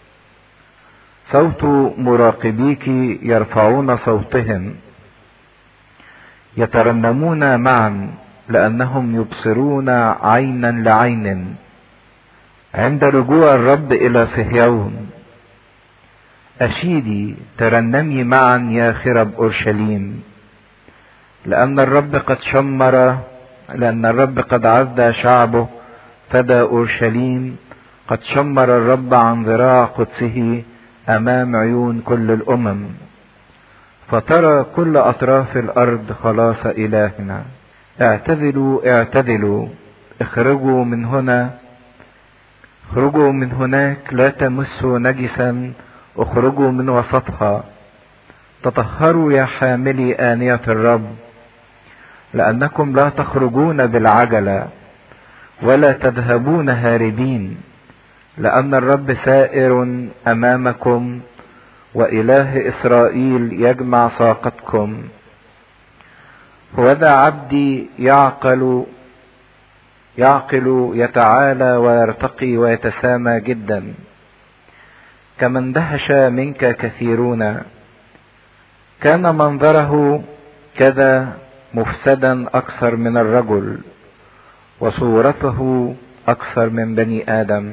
صوت مراقبيك يرفعون صوتهم يترنمون معا لأنهم يبصرون عينا لعين عند رجوع الرب إلى صهيون أشيدي ترنمي معا يا خرب أورشليم لأن الرب قد شمر لأن الرب قد عز شعبه فدى أورشليم قد شمر الرب عن ذراع قدسه أمام عيون كل الأمم فترى كل أطراف الأرض خلاص إلهنا اعتذلوا اعتذلوا اخرجوا من هنا اخرجوا من هناك لا تمسوا نجسا اخرجوا من وسطها تطهروا يا حاملي آنية الرب لأنكم لا تخرجون بالعجلة ولا تذهبون هاربين لأن الرب سائر أمامكم وإله إسرائيل يجمع ساقتكم وذا عبدي يعقل يعقل يتعالى ويرتقي ويتسامى جدا كما اندهش منك كثيرون كان منظره كذا مفسدا اكثر من الرجل وصورته اكثر من بني ادم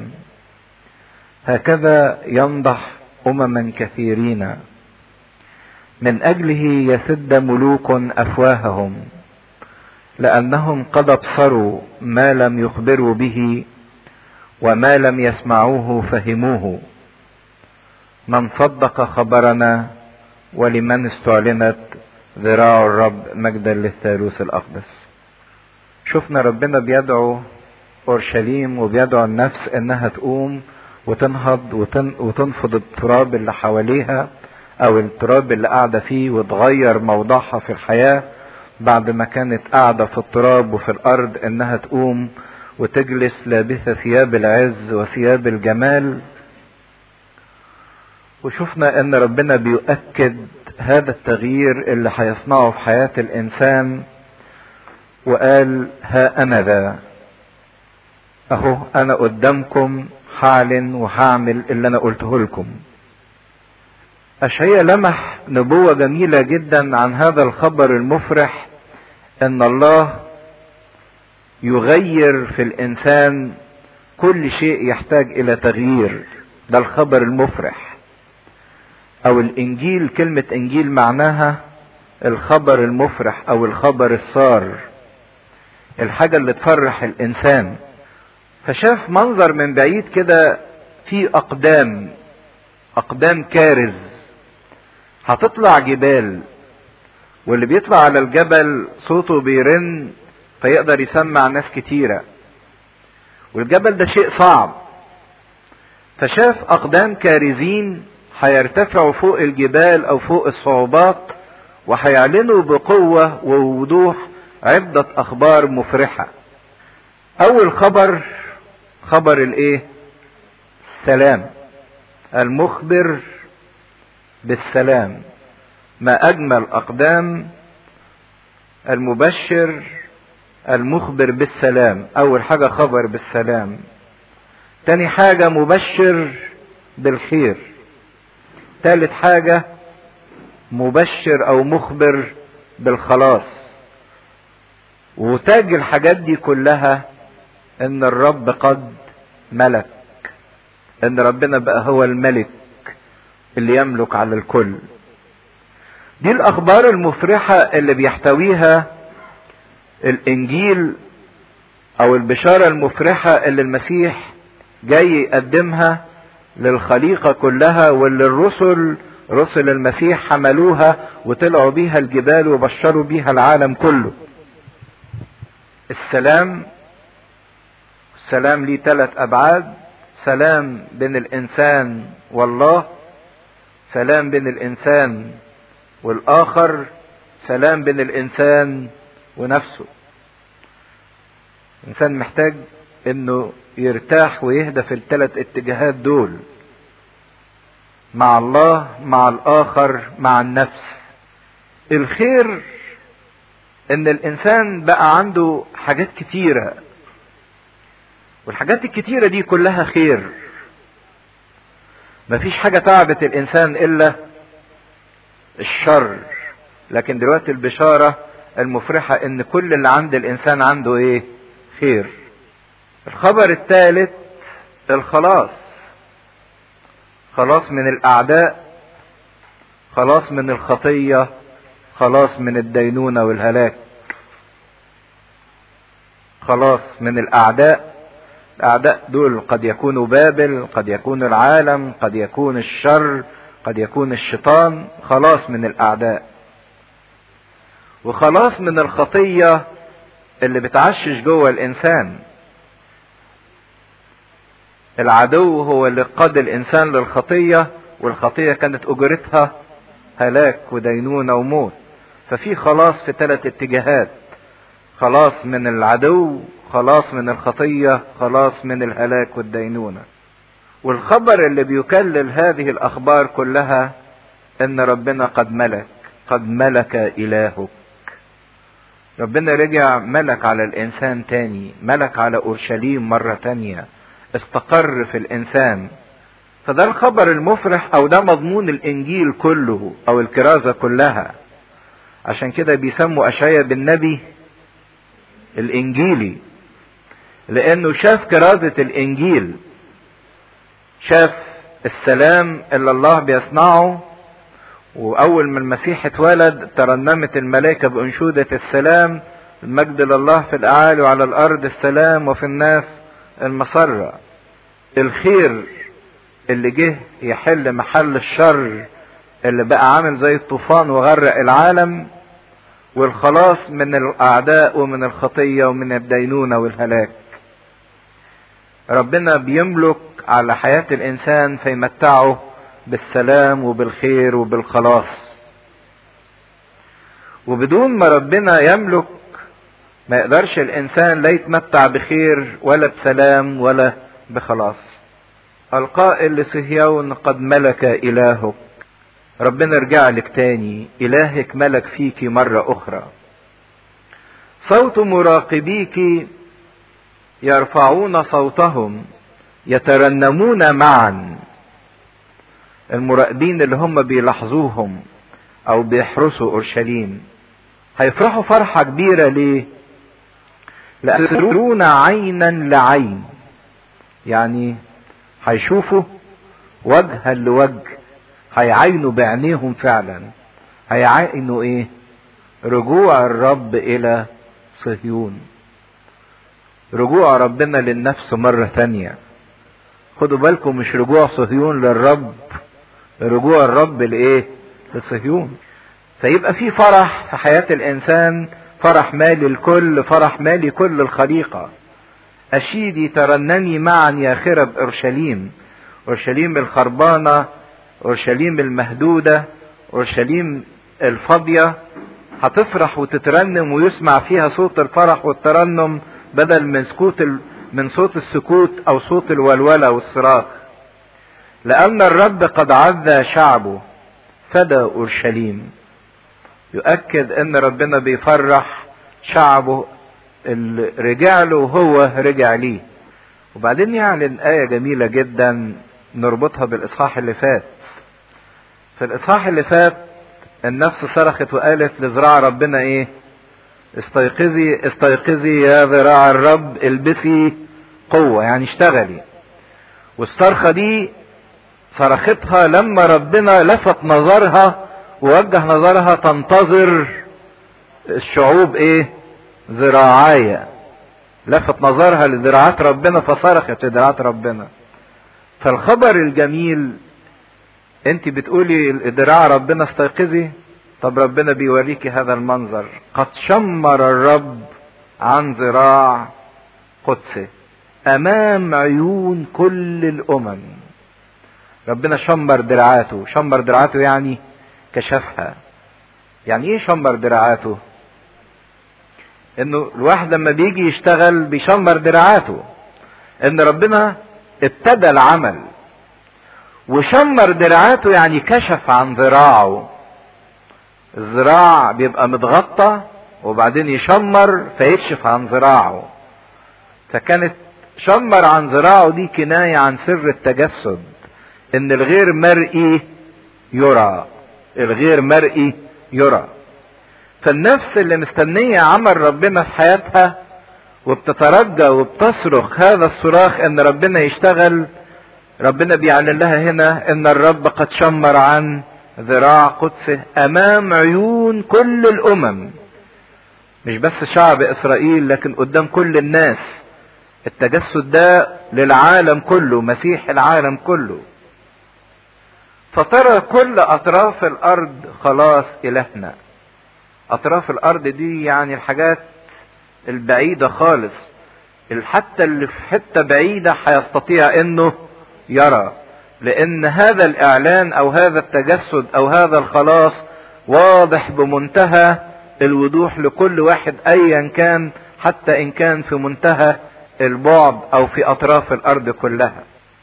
هكذا ينضح امما كثيرين من اجله يسد ملوك افواههم لانهم قد ابصروا ما لم يخبروا به وما لم يسمعوه فهموه من صدق خبرنا ولمن استعلنت ذراع الرب مجدا للثالوث الاقدس شفنا ربنا بيدعو اورشليم وبيدعو النفس انها تقوم وتنهض وتن وتنفض التراب اللي حواليها او التراب اللي قاعدة فيه وتغير موضعها في الحياة بعد ما كانت قاعدة في التراب وفي الارض انها تقوم وتجلس لابسة ثياب العز وثياب الجمال وشفنا ان ربنا بيؤكد هذا التغيير اللي هيصنعه في حياة الانسان وقال ها انا ذا اهو انا قدامكم هعلن وهعمل اللي انا قلته لكم اشعيا لمح نبوة جميلة جدا عن هذا الخبر المفرح ان الله يغير في الانسان كل شيء يحتاج الى تغيير ده الخبر المفرح او الانجيل كلمة انجيل معناها الخبر المفرح او الخبر السار الحاجة اللي تفرح الانسان فشاف منظر من بعيد كده في اقدام اقدام كارز هتطلع جبال واللي بيطلع على الجبل صوته بيرن فيقدر يسمع ناس كتيرة والجبل ده شيء صعب فشاف اقدام كارزين هيرتفعوا فوق الجبال او فوق الصعوبات وهيعلنوا بقوة ووضوح عدة اخبار مفرحة اول خبر خبر الايه السلام المخبر بالسلام ما اجمل اقدام المبشر المخبر بالسلام اول حاجة خبر بالسلام تاني حاجة مبشر بالخير تالت حاجة مبشر او مخبر بالخلاص وتاج الحاجات دي كلها ان الرب قد ملك ان ربنا بقى هو الملك اللي يملك على الكل دي الاخبار المفرحة اللي بيحتويها الانجيل او البشارة المفرحة اللي المسيح جاي يقدمها للخليقة كلها واللي الرسل رسل المسيح حملوها وطلعوا بيها الجبال وبشروا بيها العالم كله السلام السلام ليه ثلاث ابعاد سلام بين الانسان والله سلام بين الانسان والاخر سلام بين الانسان ونفسه الانسان محتاج انه يرتاح ويهدى في الثلاث اتجاهات دول مع الله مع الاخر مع النفس الخير ان الانسان بقى عنده حاجات كتيرة والحاجات الكتيرة دي كلها خير مفيش حاجة تعبت الانسان الا الشر لكن دلوقتي البشارة المفرحة ان كل اللي عند الانسان عنده ايه خير الخبر الثالث الخلاص خلاص من الاعداء خلاص من الخطية خلاص من الدينونة والهلاك خلاص من الاعداء الاعداء دول قد يكونوا بابل قد يكون العالم قد يكون الشر قد يكون الشيطان خلاص من الاعداء وخلاص من الخطية اللي بتعشش جوه الانسان العدو هو اللي قاد الانسان للخطية والخطية كانت اجرتها هلاك ودينونة وموت ففي خلاص في ثلاث اتجاهات خلاص من العدو خلاص من الخطية خلاص من الهلاك والدينونة والخبر اللي بيكلل هذه الاخبار كلها ان ربنا قد ملك قد ملك الهك ربنا رجع ملك على الانسان تاني ملك على اورشليم مرة تانية استقر في الانسان فده الخبر المفرح او ده مضمون الانجيل كله او الكرازة كلها عشان كده بيسموا اشعيا بالنبي الانجيلي لانه شاف كرازة الانجيل شاف السلام اللي الله بيصنعه واول ما المسيح اتولد ترنمت الملائكة بانشودة السلام المجد لله في الاعالي وعلى الارض السلام وفي الناس المسرة الخير اللي جه يحل محل الشر اللي بقى عامل زي الطوفان وغرق العالم والخلاص من الاعداء ومن الخطية ومن الدينونة والهلاك ربنا بيملك على حياة الانسان فيمتعه بالسلام وبالخير وبالخلاص وبدون ما ربنا يملك ما يقدرش الانسان لا يتمتع بخير ولا بسلام ولا بخلاص القائل لصهيون قد ملك الهك ربنا ارجع لك تاني الهك ملك فيك مرة اخرى صوت مراقبيك يرفعون صوتهم يترنمون معا المراقبين اللي هم بيلاحظوهم او بيحرسوا اورشليم هيفرحوا فرحة كبيرة ليه لأسرون عينا لعين يعني هيشوفوا وجها لوجه هيعينوا بعينيهم فعلا هيعينوا ايه رجوع الرب الى صهيون رجوع ربنا للنفس مرة تانية خدوا بالكم مش رجوع صهيون للرب رجوع الرب لايه لصهيون فيبقى في فرح في حياة الانسان فرح مالي الكل فرح مالي كل الخليقة أشيدي ترنمي معا يا خرب أورشليم أورشليم الخربانة أورشليم المهدودة أورشليم الفاضية هتفرح وتترنم ويسمع فيها صوت الفرح والترنم بدل من سكوت ال... من صوت السكوت أو صوت الولولة والصراخ لأن الرب قد عذى شعبه فدى أورشليم يؤكد أن ربنا بيفرح شعبه اللي رجع له وهو رجع ليه وبعدين يعلن آية جميلة جدا نربطها بالإصحاح اللي فات في الإصحاح اللي فات النفس صرخت وقالت لذراع ربنا إيه استيقظي استيقظي يا ذراع الرب البسي قوة يعني اشتغلي والصرخة دي صرختها لما ربنا لفت نظرها ووجه نظرها تنتظر الشعوب ايه ذراعايا لفت نظرها لذراعات ربنا فصرخت لذراعات ربنا فالخبر الجميل انت بتقولي ذراع ربنا استيقظي طب ربنا بيوريكي هذا المنظر قد شمر الرب عن ذراع قدسه امام عيون كل الامم ربنا شمر دراعاته شمر دراعاته يعني كشفها يعني ايه شمر دراعاته انه الواحد لما بيجي يشتغل بيشمر دراعاته ان ربنا ابتدى العمل وشمر دراعاته يعني كشف عن ذراعه الذراع بيبقى متغطى وبعدين يشمر فيكشف عن ذراعه فكانت شمر عن ذراعه دي كناية عن سر التجسد ان الغير مرئي يرى الغير مرئي يرى فالنفس اللي مستنية عمل ربنا في حياتها وبتترجى وبتصرخ هذا الصراخ ان ربنا يشتغل ربنا بيعلن لها هنا ان الرب قد شمر عن ذراع قدسه امام عيون كل الامم مش بس شعب اسرائيل لكن قدام كل الناس التجسد ده للعالم كله مسيح العالم كله فترى كل اطراف الارض خلاص الهنا اطراف الارض دي يعني الحاجات البعيدة خالص حتى اللي في حتة بعيدة هيستطيع انه يرى لان هذا الاعلان او هذا التجسد او هذا الخلاص واضح بمنتهى الوضوح لكل واحد ايا كان حتى ان كان في منتهى البعد او في اطراف الارض كلها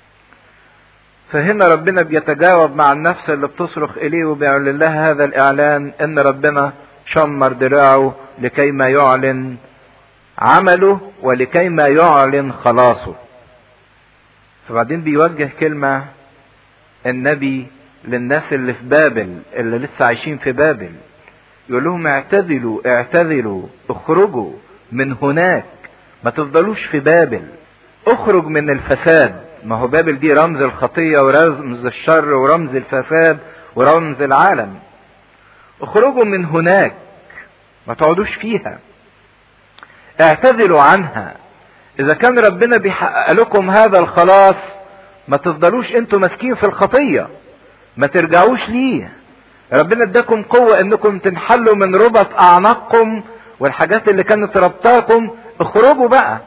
فهنا ربنا بيتجاوب مع النفس اللي بتصرخ اليه وبيعلن لها هذا الاعلان ان ربنا شمر دراعه لكي ما يعلن عمله ولكي ما يعلن خلاصه فبعدين بيوجه كلمة النبي للناس اللي في بابل اللي لسه عايشين في بابل يقول لهم اعتذلوا اعتذلوا اخرجوا من هناك ما تفضلوش في بابل اخرج من الفساد ما هو بابل دي رمز الخطية ورمز الشر ورمز الفساد ورمز العالم اخرجوا من هناك ما تقعدوش فيها اعتذلوا عنها اذا كان ربنا بيحقق لكم هذا الخلاص ما تفضلوش انتوا ماسكين في الخطية ما ترجعوش ليه ربنا اداكم قوة انكم تنحلوا من ربط اعناقكم والحاجات اللي كانت ربطاكم اخرجوا بقى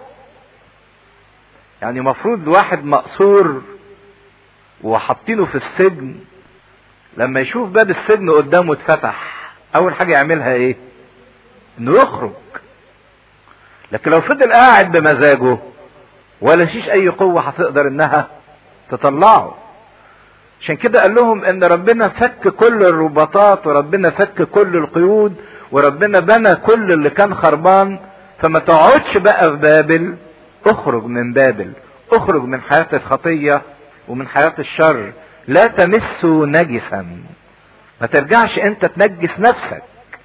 يعني مفروض واحد مقصور وحاطينه في السجن لما يشوف باب السجن قدامه اتفتح اول حاجة يعملها ايه انه يخرج لكن لو فضل قاعد بمزاجه ولا فيش اي قوة هتقدر انها تطلعه عشان كده قال لهم ان ربنا فك كل الرباطات وربنا فك كل القيود وربنا بنى كل اللي كان خربان فما تقعدش بقى في بابل اخرج من بابل اخرج من حياة الخطية ومن حياة الشر لا تمسوا نجسا ما ترجعش انت تنجس نفسك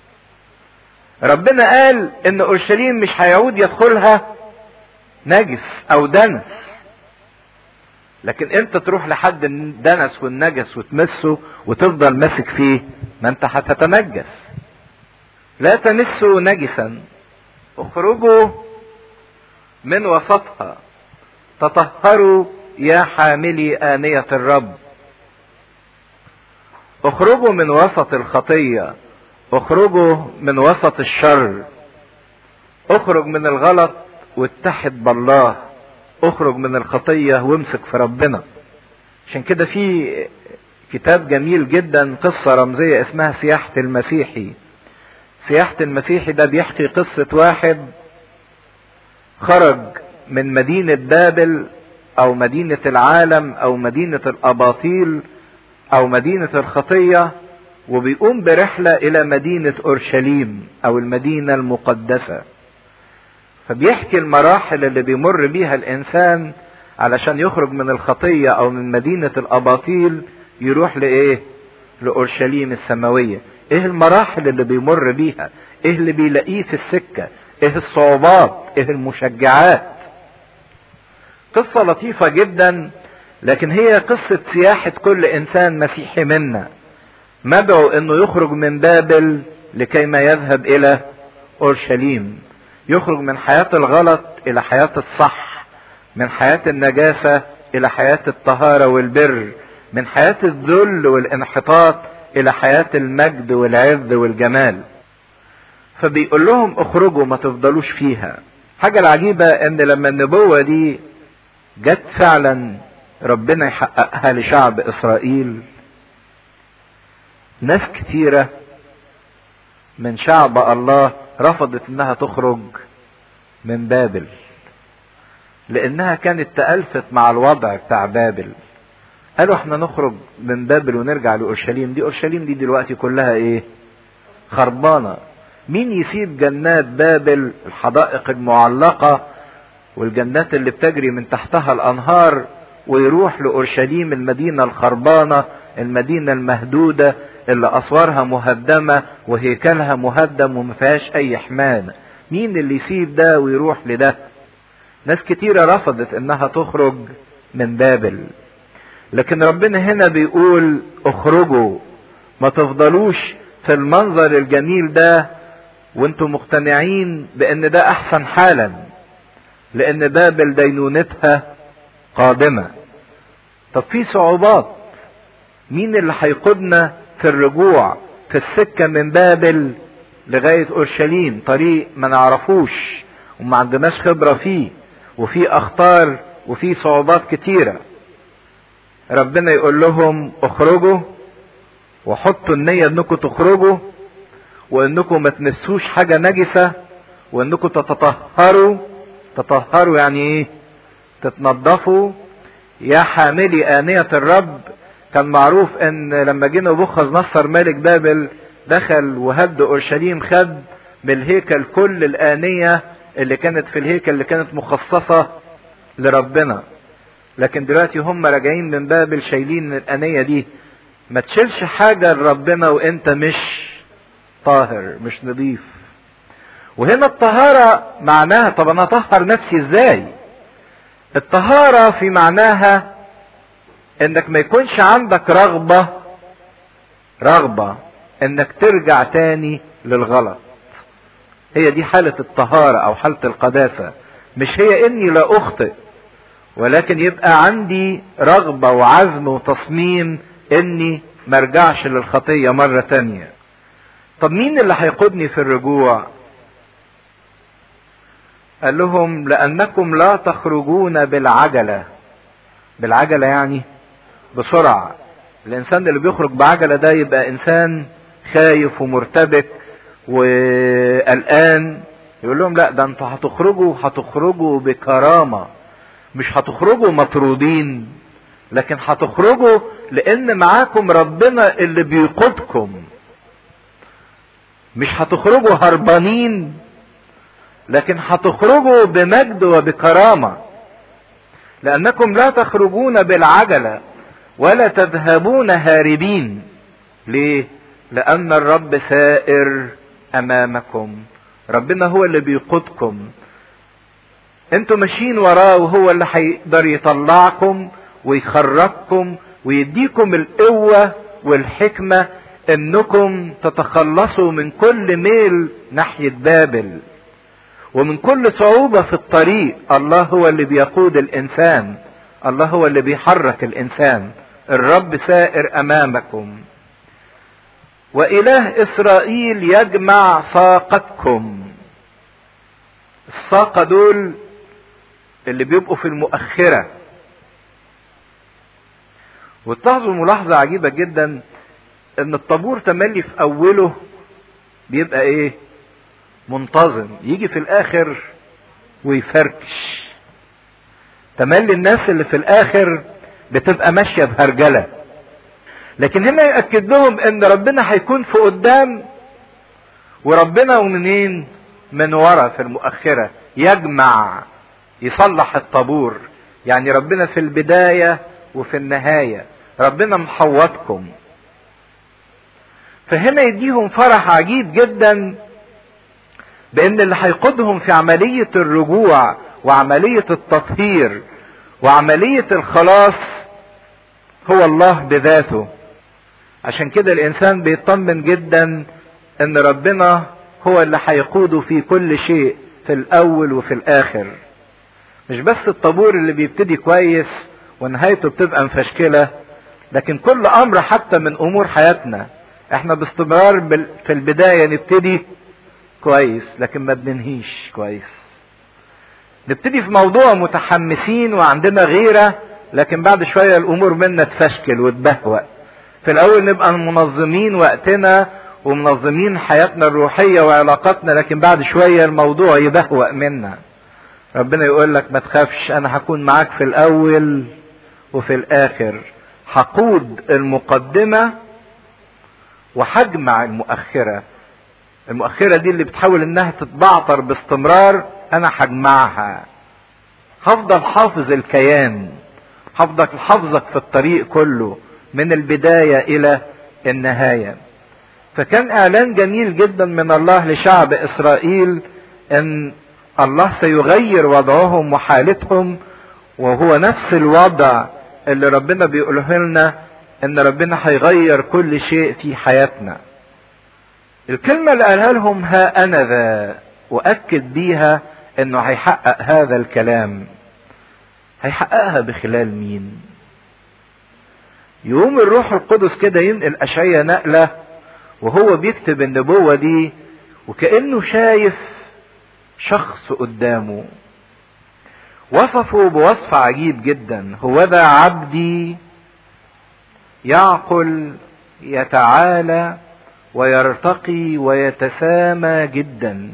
ربنا قال ان اورشليم مش هيعود يدخلها نجس او دنس لكن انت تروح لحد الدنس والنجس وتمسه وتفضل ماسك فيه ما انت هتتنجس لا تمسوا نجسا اخرجوا من وسطها تطهروا يا حاملي آنية الرب اخرجوا من وسط الخطية اخرجوا من وسط الشر اخرج من الغلط واتحد بالله اخرج من الخطية وامسك في ربنا عشان كده في كتاب جميل جدا قصة رمزية اسمها سياحة المسيحي سياحة المسيحي ده بيحكي قصة واحد خرج من مدينة بابل او مدينة العالم او مدينة الاباطيل او مدينة الخطية وبيقوم برحلة الى مدينة اورشليم او المدينة المقدسة فبيحكي المراحل اللي بيمر بيها الانسان علشان يخرج من الخطية او من مدينة الاباطيل يروح لايه لاورشليم السماوية ايه المراحل اللي بيمر بيها ايه اللي بيلاقيه في السكة ايه الصعوبات ايه المشجعات قصة لطيفة جدا لكن هي قصة سياحة كل انسان مسيحي منا مدعو انه يخرج من بابل لكي ما يذهب الى اورشليم يخرج من حياة الغلط الى حياة الصح من حياة النجاسة الى حياة الطهارة والبر من حياة الذل والانحطاط الى حياة المجد والعز والجمال فبيقول لهم اخرجوا ما تفضلوش فيها حاجة العجيبة ان لما النبوة دي جت فعلا ربنا يحققها لشعب اسرائيل ناس كثيرة من شعب الله رفضت انها تخرج من بابل لانها كانت تألفت مع الوضع بتاع بابل قالوا احنا نخرج من بابل ونرجع لاورشليم دي اورشليم دي دلوقتي كلها ايه خربانه مين يسيب جنات بابل الحدائق المعلقه والجنات اللي بتجري من تحتها الانهار ويروح لاورشليم المدينه الخربانه المدينه المهدوده اللي اسوارها مهدمه وهيكلها مهدم وما فيهاش اي حمايه مين اللي يسيب ده ويروح لده ناس كتيره رفضت انها تخرج من بابل لكن ربنا هنا بيقول اخرجوا ما تفضلوش في المنظر الجميل ده وانتم مقتنعين بان ده احسن حالا لان بابل دينونتها قادمة طب في صعوبات مين اللي هيقودنا في الرجوع في السكة من بابل لغاية اورشليم طريق ما نعرفوش وما عندناش خبرة فيه وفي اخطار وفي صعوبات كتيره ربنا يقول لهم اخرجوا وحطوا النية انكم تخرجوا وانكم ما تمسوش حاجة نجسة وانكم تتطهروا تطهروا يعني ايه تتنضفوا يا حاملي آنية الرب كان معروف ان لما جه نبوخذ نصر ملك بابل دخل وهد اورشليم خد من الهيكل كل الآنية اللي كانت في الهيكل اللي كانت مخصصة لربنا لكن دلوقتي هم راجعين من بابل شايلين الأنية دي ما تشيلش حاجة لربنا وانت مش طاهر مش نظيف وهنا الطهارة معناها طب انا اطهر نفسي ازاي الطهارة في معناها انك ما يكونش عندك رغبة رغبة انك ترجع تاني للغلط هي دي حالة الطهارة او حالة القداسة مش هي اني لا اخطئ ولكن يبقى عندي رغبة وعزم وتصميم اني مرجعش للخطية مرة تانية طب مين اللي هيقودني في الرجوع قال لهم لانكم لا تخرجون بالعجلة بالعجلة يعني بسرعة الانسان اللي بيخرج بعجلة ده يبقى انسان خايف ومرتبك وقلقان يقول لهم لا ده انتوا هتخرجوا هتخرجوا بكرامه مش هتخرجوا مطرودين لكن هتخرجوا لان معاكم ربنا اللي بيقودكم مش هتخرجوا هربانين لكن هتخرجوا بمجد وبكرامه لانكم لا تخرجون بالعجله ولا تذهبون هاربين ليه لان الرب سائر امامكم ربنا هو اللي بيقودكم انتوا ماشيين وراه وهو اللي هيقدر يطلعكم ويخرجكم ويديكم القوة والحكمة انكم تتخلصوا من كل ميل ناحية بابل ومن كل صعوبة في الطريق الله هو اللي بيقود الانسان الله هو اللي بيحرك الانسان الرب سائر امامكم واله اسرائيل يجمع ساقتكم الساقة دول اللي بيبقوا في المؤخرة وتلاحظوا ملاحظة عجيبة جدا ان الطابور تملي في اوله بيبقى ايه منتظم يجي في الاخر ويفركش تملي الناس اللي في الاخر بتبقى ماشية بهرجلة لكن هنا يأكد لهم ان ربنا هيكون في قدام وربنا ومنين من ورا في المؤخرة يجمع يصلح الطابور يعني ربنا في البداية وفي النهاية ربنا محوطكم فهنا يديهم فرح عجيب جدا بان اللي هيقودهم في عملية الرجوع وعملية التطهير وعملية الخلاص هو الله بذاته عشان كده الانسان بيطمن جدا ان ربنا هو اللي هيقوده في كل شيء في الاول وفي الاخر مش بس الطابور اللي بيبتدي كويس ونهايته بتبقى مفشكله لكن كل امر حتى من امور حياتنا احنا باستمرار في البدايه نبتدي كويس لكن ما بننهيش كويس نبتدي في موضوع متحمسين وعندنا غيره لكن بعد شويه الامور منا تفشكل وتبهوأ في الاول نبقى منظمين وقتنا ومنظمين حياتنا الروحيه وعلاقاتنا لكن بعد شويه الموضوع يبهوأ منا ربنا يقول لك ما تخافش انا هكون معاك في الاول وفي الاخر هقود المقدمه وهجمع المؤخره المؤخره دي اللي بتحاول انها تتبعتر باستمرار انا هجمعها هفضل حافظ الكيان هفضل حافظك في الطريق كله من البدايه الى النهايه فكان اعلان جميل جدا من الله لشعب اسرائيل ان الله سيغير وضعهم وحالتهم وهو نفس الوضع اللي ربنا بيقوله لنا ان ربنا هيغير كل شيء في حياتنا الكلمة اللي قالها لهم ها انا ذا واكد بيها انه هيحقق هذا الكلام هيحققها بخلال مين يقوم الروح القدس كده ينقل اشعيا نقلة وهو بيكتب النبوة دي وكأنه شايف شخص قدامه وصفه بوصف عجيب جدا هو ذا عبدي يعقل يتعالى ويرتقي ويتسامى جدا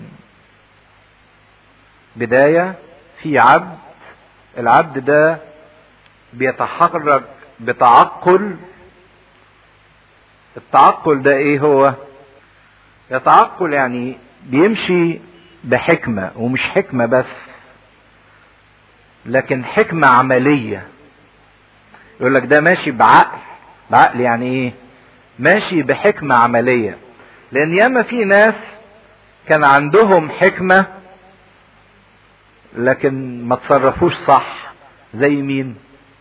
بداية في عبد العبد ده بيتحرك بتعقل التعقل ده ايه هو يتعقل يعني بيمشي بحكمة ومش حكمة بس لكن حكمة عملية يقول لك ده ماشي بعقل بعقل يعني ايه ماشي بحكمة عملية لان ياما في ناس كان عندهم حكمة لكن ما تصرفوش صح زي مين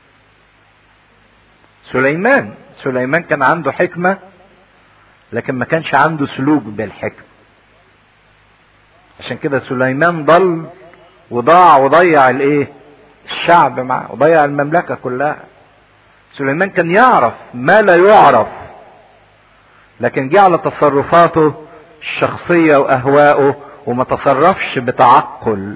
سليمان سليمان كان عنده حكمة لكن ما كانش عنده سلوك بالحكمة عشان كده سليمان ضل وضاع وضيع الايه الشعب معه وضيع المملكة كلها سليمان كان يعرف ما لا يعرف لكن جه على تصرفاته الشخصية واهواءه وما تصرفش بتعقل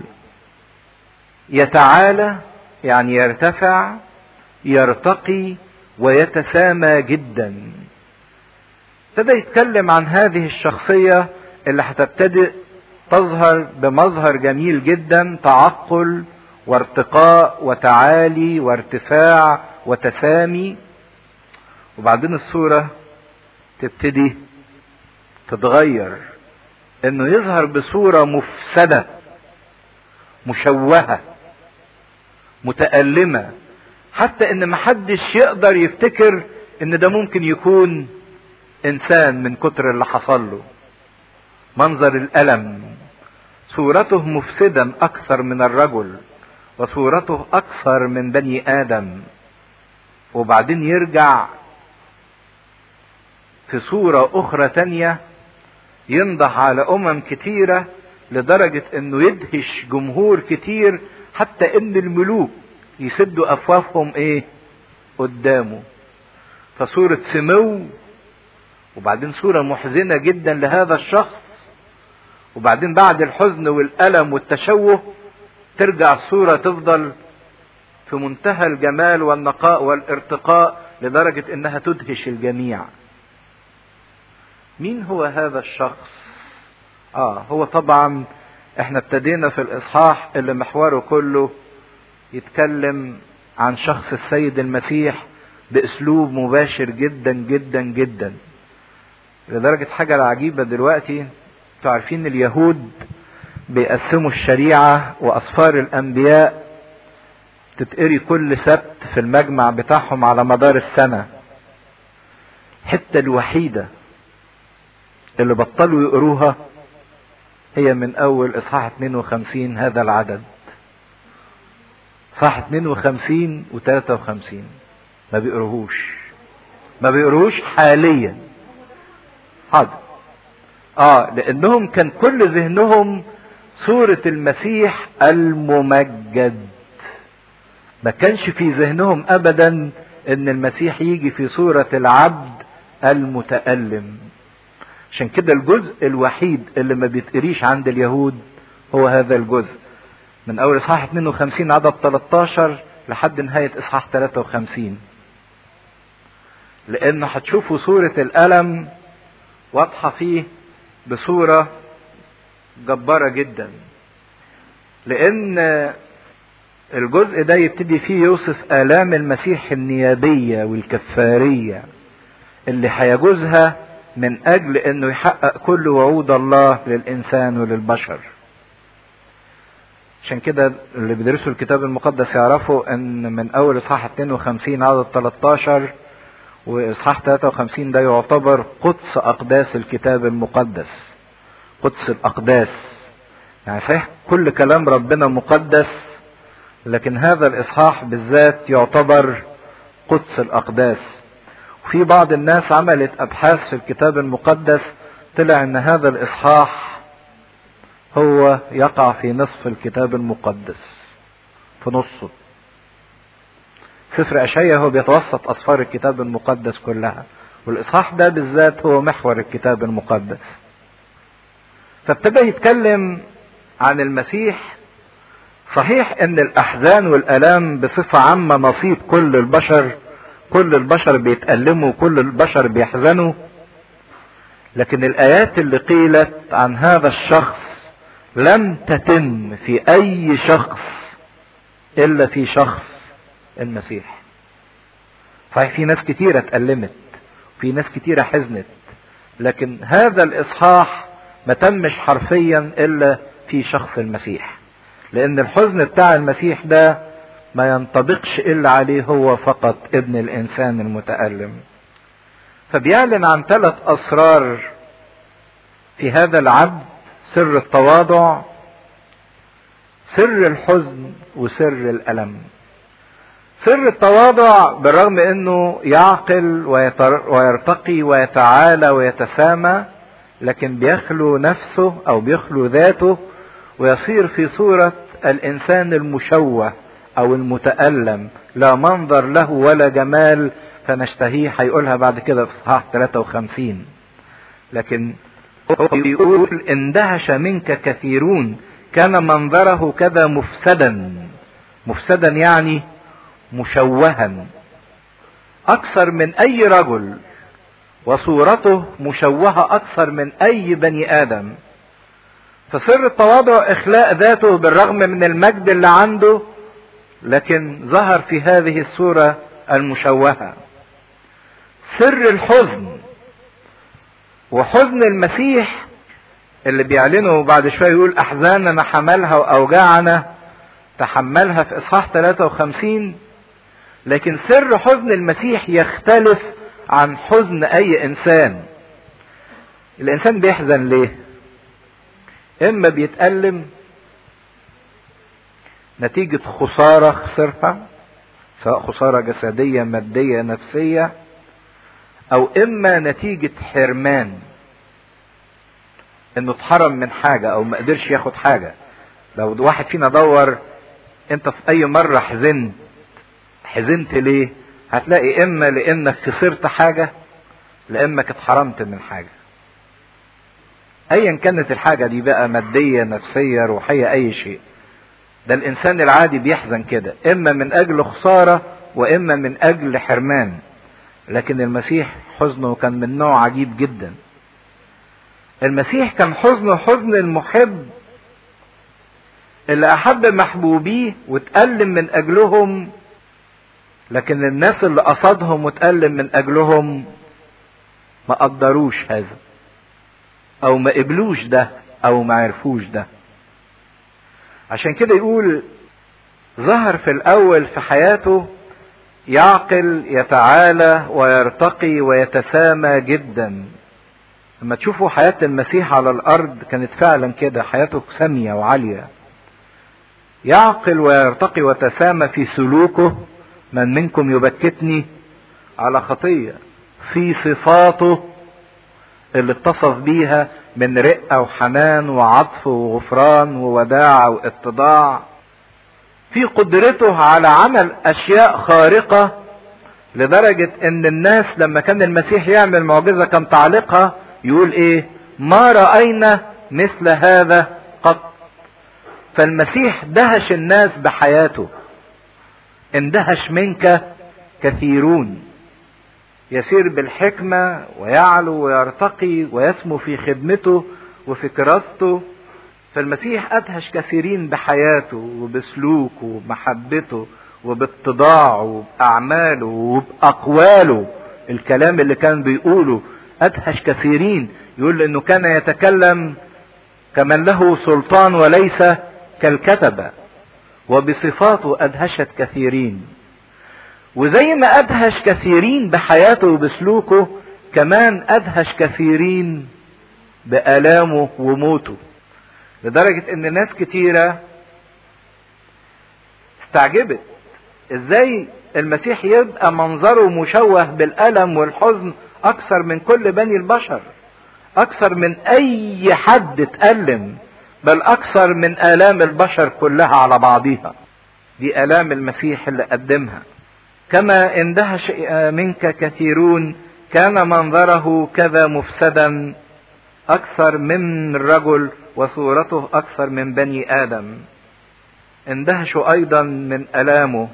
يتعالى يعني يرتفع يرتقي ويتسامى جدا ابتدى يتكلم عن هذه الشخصية اللي هتبتدئ تظهر بمظهر جميل جدا تعقل وارتقاء وتعالي وارتفاع وتسامي وبعدين الصورة تبتدي تتغير انه يظهر بصورة مفسدة مشوهة متألمة حتى ان محدش يقدر يفتكر ان ده ممكن يكون انسان من كتر اللي حصل له منظر الالم صورته مفسدا اكثر من الرجل وصورته اكثر من بني ادم وبعدين يرجع في صورة اخرى تانية ينضح على امم كتيرة لدرجة انه يدهش جمهور كتير حتى ان الملوك يسدوا افواههم ايه قدامه فصورة سمو وبعدين صورة محزنة جدا لهذا الشخص وبعدين بعد الحزن والألم والتشوه ترجع الصورة تفضل في منتهى الجمال والنقاء والارتقاء لدرجة انها تدهش الجميع مين هو هذا الشخص اه هو طبعا احنا ابتدينا في الاصحاح اللي محوره كله يتكلم عن شخص السيد المسيح باسلوب مباشر جدا جدا جدا لدرجة حاجة العجيبة دلوقتي انتوا عارفين اليهود بيقسموا الشريعة وأسفار الأنبياء تتقري كل سبت في المجمع بتاعهم على مدار السنة الحتة الوحيدة اللي بطلوا يقروها هي من أول إصحاح 52 هذا العدد إصحاح 52 و 53 ما بيقروهوش ما بيقروهوش حاليا حاضر اه لانهم كان كل ذهنهم صورة المسيح الممجد ما كانش في ذهنهم ابدا ان المسيح يجي في صورة العبد المتألم عشان كده الجزء الوحيد اللي ما بيتقريش عند اليهود هو هذا الجزء من اول اصحاح 52 عدد 13 لحد نهاية اصحاح 53 لانه هتشوفوا صورة الالم واضحة فيه بصورة جبارة جدا لان الجزء ده يبتدي فيه يوصف آلام المسيح النيابية والكفارية اللي هيجوزها من أجل أنه يحقق كل وعود الله للإنسان وللبشر عشان كده اللي بيدرسوا الكتاب المقدس يعرفوا أن من أول إصحاح 52 عدد 13 وإصحاح 53 ده يعتبر قدس أقداس الكتاب المقدس قدس الأقداس يعني صحيح كل كلام ربنا مقدس لكن هذا الإصحاح بالذات يعتبر قدس الأقداس وفي بعض الناس عملت أبحاث في الكتاب المقدس طلع أن هذا الإصحاح هو يقع في نصف الكتاب المقدس في نصه سفر أشعيا هو بيتوسط أسفار الكتاب المقدس كلها والإصحاح ده بالذات هو محور الكتاب المقدس فابتدى يتكلم عن المسيح صحيح ان الاحزان والالام بصفة عامة نصيب كل البشر كل البشر بيتألموا وكل البشر بيحزنوا لكن الايات اللي قيلت عن هذا الشخص لم تتم في اي شخص الا في شخص المسيح صحيح في ناس كتيرة اتألمت في ناس كتيرة حزنت لكن هذا الاصحاح ما تمش حرفيا الا في شخص المسيح لان الحزن بتاع المسيح ده ما ينطبقش الا عليه هو فقط ابن الانسان المتألم فبيعلن عن ثلاث اسرار في هذا العبد سر التواضع سر الحزن وسر الالم سر التواضع بالرغم انه يعقل ويرتقي ويتعالى ويتسامى لكن بيخلو نفسه او بيخلو ذاته ويصير في صورة الإنسان المشوه أو المتألم لا منظر له ولا جمال فنشتهيه هيقولها بعد كده في صحاح 53 لكن هو بيقول اندهش منك كثيرون كان منظره كذا مفسدا مفسدا يعني مشوها أكثر من أي رجل وصورته مشوهة أكثر من أي بني آدم فسر التواضع اخلاء ذاته بالرغم من المجد اللي عنده لكن ظهر في هذه الصورة المشوهة سر الحزن وحزن المسيح اللي بيعلنه بعد شوية يقول احزاننا حملها واوجاعنا تحملها في اصحاح 53 لكن سر حزن المسيح يختلف عن حزن اي انسان الانسان بيحزن ليه اما بيتألم نتيجة خسارة خسرها سواء خسارة جسدية مادية نفسية او اما نتيجة حرمان انه اتحرم من حاجة او ما قدرش ياخد حاجة لو واحد فينا دور انت في اي مرة حزنت حزنت ليه هتلاقي اما لانك خسرت حاجة لانك اتحرمت من حاجة ايا كانت الحاجة دي بقى مادية نفسية روحية اي شيء ده الانسان العادي بيحزن كده اما من اجل خسارة واما من اجل حرمان لكن المسيح حزنه كان من نوع عجيب جدا المسيح كان حزنه حزن المحب اللي احب محبوبيه وتألم من اجلهم لكن الناس اللي قصدهم وتألم من اجلهم ما قدروش هذا او ما قبلوش ده او ما عرفوش ده عشان كده يقول ظهر في الاول في حياته يعقل يتعالى ويرتقي ويتسامى جدا لما تشوفوا حياة المسيح على الارض كانت فعلا كده حياته سامية وعالية يعقل ويرتقي وتسامى في سلوكه من منكم يبكتني على خطية في صفاته اللي اتصف بيها من رقة وحنان وعطف وغفران ووداع واتضاع في قدرته على عمل اشياء خارقة لدرجة ان الناس لما كان المسيح يعمل معجزة كان تعليقها يقول ايه ما رأينا مثل هذا قط فالمسيح دهش الناس بحياته اندهش منك كثيرون يسير بالحكمة ويعلو ويرتقي ويسمو في خدمته وفي كراسته فالمسيح أدهش كثيرين بحياته وبسلوكه وبمحبته وباتضاعه وبأعماله وبأقواله الكلام اللي كان بيقوله أدهش كثيرين يقول إنه كان يتكلم كمن له سلطان وليس كالكتبة وبصفاته أدهشت كثيرين وزي ما أدهش كثيرين بحياته وبسلوكه كمان أدهش كثيرين بآلامه وموته لدرجة ان ناس كتيرة استعجبت ازاي المسيح يبقى منظره مشوه بالألم والحزن أكثر من كل بني البشر أكثر من أي حد اتألم بل أكثر من آلام البشر كلها على بعضها دي آلام المسيح اللي قدمها كما اندهش منك كثيرون كان منظره كذا مفسدا أكثر من الرجل وصورته أكثر من بني آدم اندهشوا أيضا من ألامه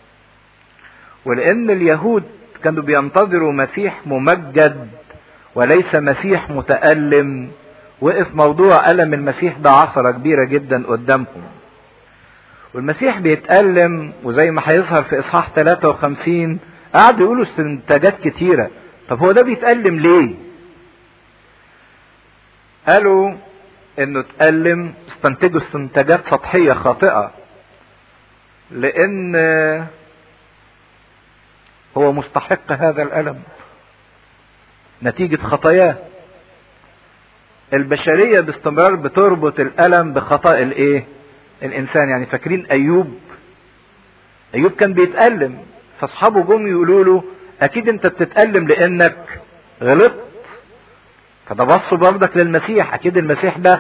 ولأن اليهود كانوا بينتظروا مسيح ممجد وليس مسيح متألم وقف موضوع ألم المسيح ده عثرة كبيرة جدا قدامهم والمسيح بيتألم وزي ما هيظهر في إصحاح 53 قعدوا يقولوا استنتاجات كتيرة طب هو ده بيتألم ليه؟ قالوا انه اتألم استنتجوا استنتاجات سطحية خاطئة لان هو مستحق هذا الألم نتيجة خطاياه البشرية باستمرار بتربط الألم بخطأ الايه الإنسان يعني فاكرين أيوب أيوب كان بيتألم فأصحابه جم يقولوا له أكيد أنت بتتألم لأنك غلطت فده بصوا برضك للمسيح أكيد المسيح ده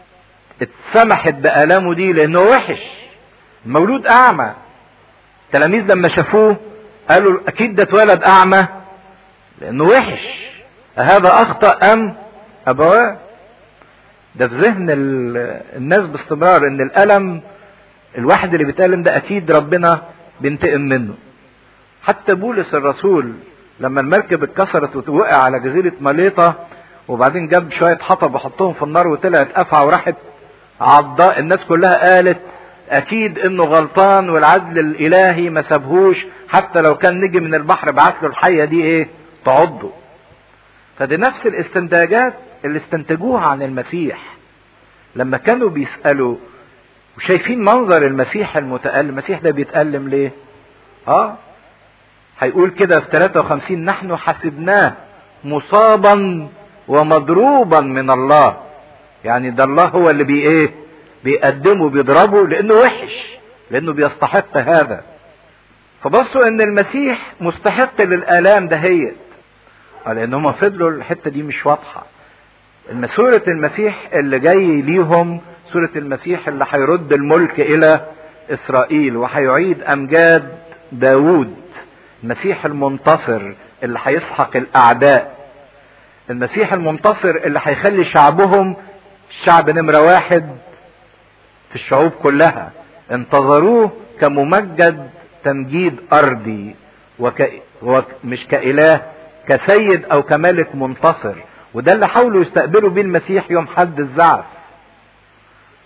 اتسمحت بآلامه دي لأنه وحش المولود أعمى التلاميذ لما شافوه قالوا أكيد ده اتولد أعمى لأنه وحش هذا أخطأ أم أبواه ده في ذهن الناس باستمرار ان الالم الواحد اللي بيتألم ده اكيد ربنا بينتقم منه حتى بولس الرسول لما المركب اتكسرت ووقع على جزيرة مليطة وبعدين جاب شوية حطب وحطهم في النار وطلعت افعى وراحت عضاء الناس كلها قالت اكيد انه غلطان والعدل الالهي ما سابهوش حتى لو كان نجي من البحر بعت له الحية دي ايه تعضه فدي نفس الاستنتاجات اللي استنتجوها عن المسيح لما كانوا بيسألوا وشايفين منظر المسيح المتألم المسيح ده بيتألم ليه اه هيقول كده في 53 نحن حسبناه مصابا ومضروبا من الله يعني ده الله هو اللي بي ايه بيقدمه بيضربه لانه وحش لانه بيستحق هذا فبصوا ان المسيح مستحق للالام دهيت لان هم فضلوا الحته دي مش واضحه سورة المسيح اللي جاي ليهم سورة المسيح اللي هيرد الملك إلى إسرائيل وهيعيد أمجاد داوود المسيح المنتصر اللي هيسحق الأعداء المسيح المنتصر اللي هيخلي شعبهم الشعب نمرة واحد في الشعوب كلها انتظروه كممجد تمجيد أرضي وك... ومش كإله كسيد أو كملك منتصر وده اللي حاولوا يستقبلوا بيه المسيح يوم حد الزعف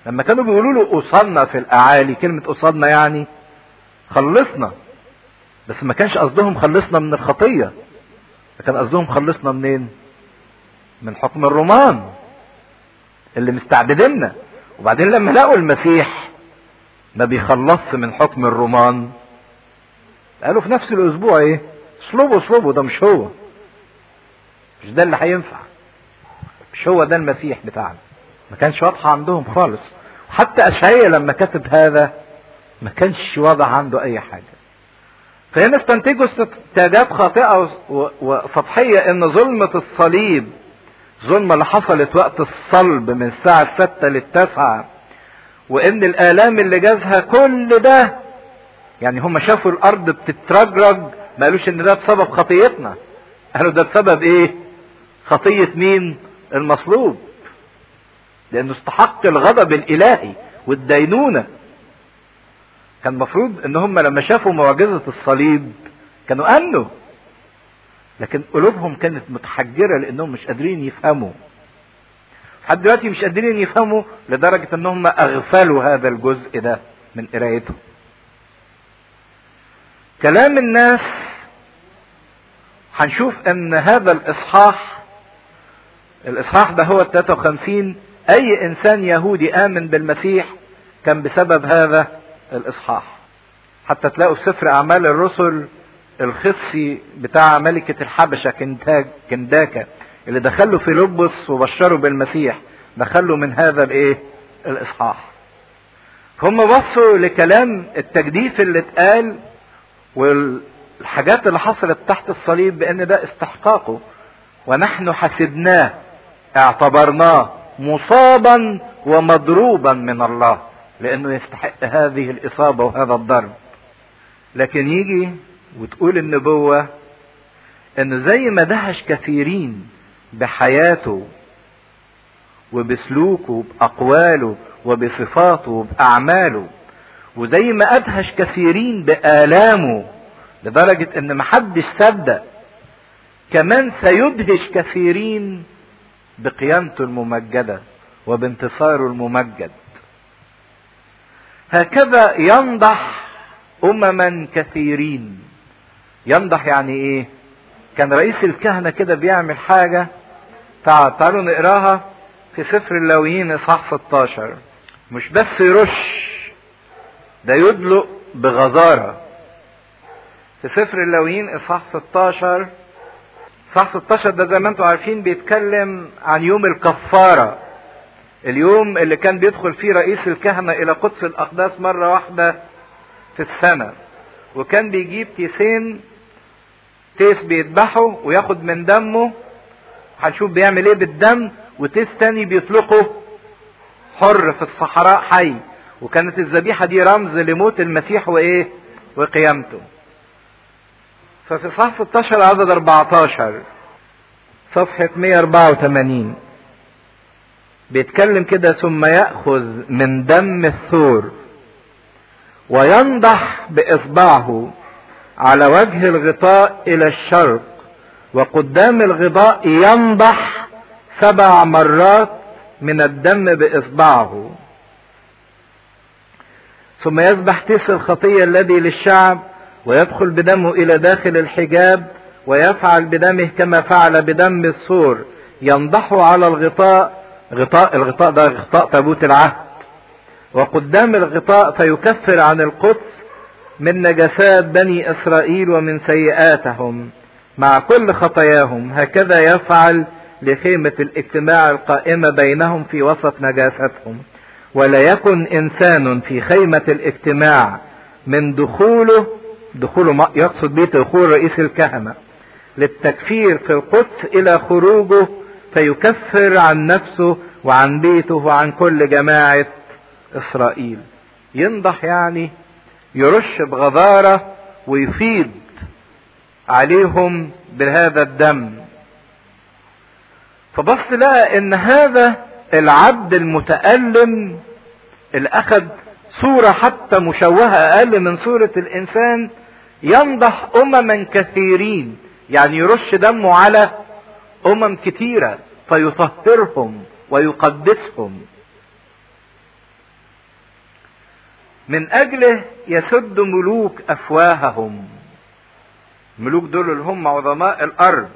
لما كانوا بيقولوا له اوصلنا في الاعالي كلمة اوصلنا يعني خلصنا بس ما كانش قصدهم خلصنا من الخطية كان قصدهم خلصنا منين من حكم الرومان اللي مستعبدنا وبعدين لما لقوا المسيح ما بيخلصش من حكم الرومان قالوا في نفس الاسبوع ايه اصلبوا اصلبوا ده مش هو مش ده اللي هينفع مش هو ده المسيح بتاعنا ما كانش واضحة عندهم خالص حتى أشعية لما كتب هذا ما كانش واضح عنده أي حاجة فهنا استنتجوا استنتاجات خاطئة وسطحية إن ظلمة الصليب الظلمة اللي حصلت وقت الصلب من الساعة الستة للتاسعة وإن الآلام اللي جازها كل ده يعني هم شافوا الأرض بتترجرج ما قالوش إن ده بسبب خطيتنا قالوا ده بسبب إيه؟ خطية مين؟ المصلوب لانه استحق الغضب الالهي والدينونه كان المفروض ان هم لما شافوا معجزه الصليب كانوا امنوا لكن قلوبهم كانت متحجره لانهم مش قادرين يفهموا لحد دلوقتي مش قادرين يفهموا لدرجه ان هم اغفلوا هذا الجزء ده من قرايتهم كلام الناس هنشوف ان هذا الاصحاح الاصحاح ده هو 53 اي انسان يهودي امن بالمسيح كان بسبب هذا الاصحاح حتى تلاقوا في سفر اعمال الرسل الخصي بتاع ملكة الحبشة كنداك كنداكا اللي دخلوا في لبس وبشروا بالمسيح دخلوا من هذا الايه الاصحاح هم بصوا لكلام التجديف اللي اتقال والحاجات اللي حصلت تحت الصليب بان ده استحقاقه ونحن حسبناه اعتبرناه مصابا ومضروبا من الله لانه يستحق هذه الاصابه وهذا الضرب لكن يجي وتقول النبوه انه زي ما دهش كثيرين بحياته وبسلوكه باقواله وبصفاته وباعماله وزي ما ادهش كثيرين بالامه لدرجه ان محدش صدق كمان سيدهش كثيرين بقيامته الممجدة وبانتصاره الممجد هكذا ينضح أمما كثيرين ينضح يعني إيه كان رئيس الكهنة كده بيعمل حاجة تعال تعالوا نقراها في سفر اللاويين إصحاح 16 مش بس يرش ده يدلق بغزارة في سفر اللاويين إصحاح 16 صح 16 ده زي ما انتم عارفين بيتكلم عن يوم الكفارة اليوم اللي كان بيدخل فيه رئيس الكهنة إلى قدس الأقداس مرة واحدة في السنة وكان بيجيب تيسين تيس بيذبحه وياخد من دمه هنشوف بيعمل ايه بالدم وتيس تاني بيطلقه حر في الصحراء حي وكانت الذبيحة دي رمز لموت المسيح وايه وقيامته ففي صح 16 عدد 14 صفحة 184 بيتكلم كده ثم يأخذ من دم الثور وينضح بإصبعه على وجه الغطاء إلى الشرق وقدام الغطاء ينضح سبع مرات من الدم بإصبعه ثم يذبح تيس الخطية الذي للشعب ويدخل بدمه الى داخل الحجاب ويفعل بدمه كما فعل بدم السور ينضحه على الغطاء غطاء الغطاء ده غطاء تابوت العهد وقدام الغطاء فيكفر عن القدس من نجسات بني اسرائيل ومن سيئاتهم مع كل خطاياهم هكذا يفعل لخيمة الاجتماع القائمة بينهم في وسط نجاستهم ولا يكن انسان في خيمة الاجتماع من دخوله دخوله يقصد به دخول رئيس الكهنة للتكفير في القدس إلى خروجه فيكفر عن نفسه وعن بيته وعن كل جماعة إسرائيل ينضح يعني يرش بغزارة ويفيض عليهم بهذا الدم فبص لقى ان هذا العبد المتألم اللي اخذ صورة حتى مشوهة اقل من صورة الانسان ينضح امما كثيرين يعني يرش دمه على امم كثيرة فيطهرهم ويقدسهم من اجله يسد ملوك افواههم الملوك دول اللي هم عظماء الارض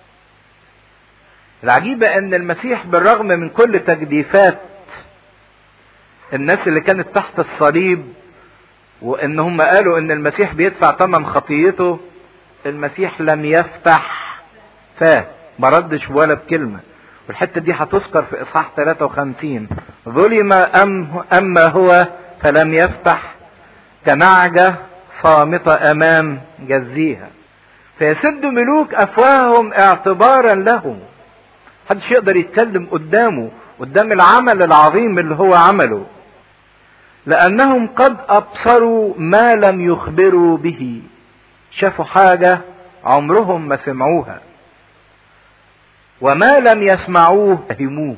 العجيبة ان المسيح بالرغم من كل تجديفات الناس اللي كانت تحت الصليب وان هم قالوا ان المسيح بيدفع ثمن خطيته المسيح لم يفتح فاه ما ردش ولا بكلمة والحتة دي هتذكر في اصحاح 53 ظلم أم اما هو فلم يفتح كنعجة صامتة امام جزيها فيسد ملوك افواههم اعتبارا له محدش يقدر يتكلم قدامه قدام العمل العظيم اللي هو عمله لانهم قد ابصروا ما لم يخبروا به شافوا حاجه عمرهم ما سمعوها وما لم يسمعوه فهموه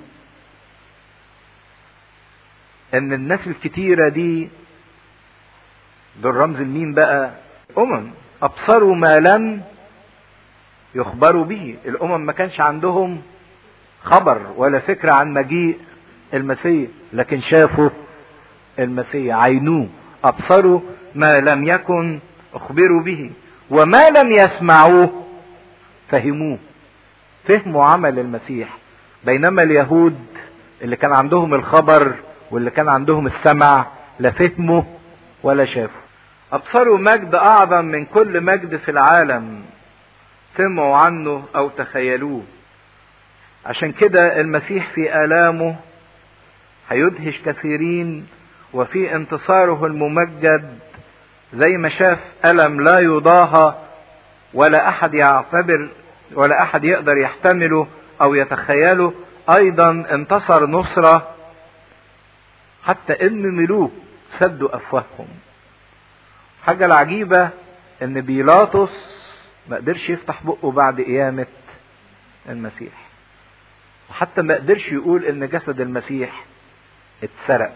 ان الناس الكتيره دي دول رمز المين بقى امم ابصروا ما لم يخبروا به الامم ما كانش عندهم خبر ولا فكرة عن مجيء المسيح لكن شافوا المسيح عينوه أبصروا ما لم يكن أخبروا به وما لم يسمعوه فهموه فهموا عمل المسيح بينما اليهود اللي كان عندهم الخبر واللي كان عندهم السمع لا فهموا ولا شافوا أبصروا مجد أعظم من كل مجد في العالم سمعوا عنه أو تخيلوه عشان كده المسيح في آلامه هيدهش كثيرين وفي انتصاره الممجد زي ما شاف ألم لا يضاهى ولا أحد يعتبر ولا أحد يقدر يحتمله أو يتخيله أيضا انتصر نصرة حتى إن ملوك سدوا أفواههم حاجة العجيبة إن بيلاطس ما قدرش يفتح بقه بعد قيامة المسيح وحتى ما قدرش يقول ان جسد المسيح اتسرق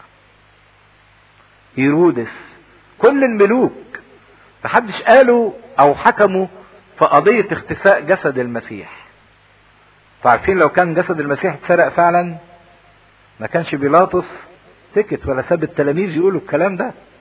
هيرودس كل الملوك محدش قالوا او حكموا في قضية اختفاء جسد المسيح فعارفين لو كان جسد المسيح اتسرق فعلا ما كانش بيلاطس سكت ولا ساب التلاميذ يقولوا الكلام ده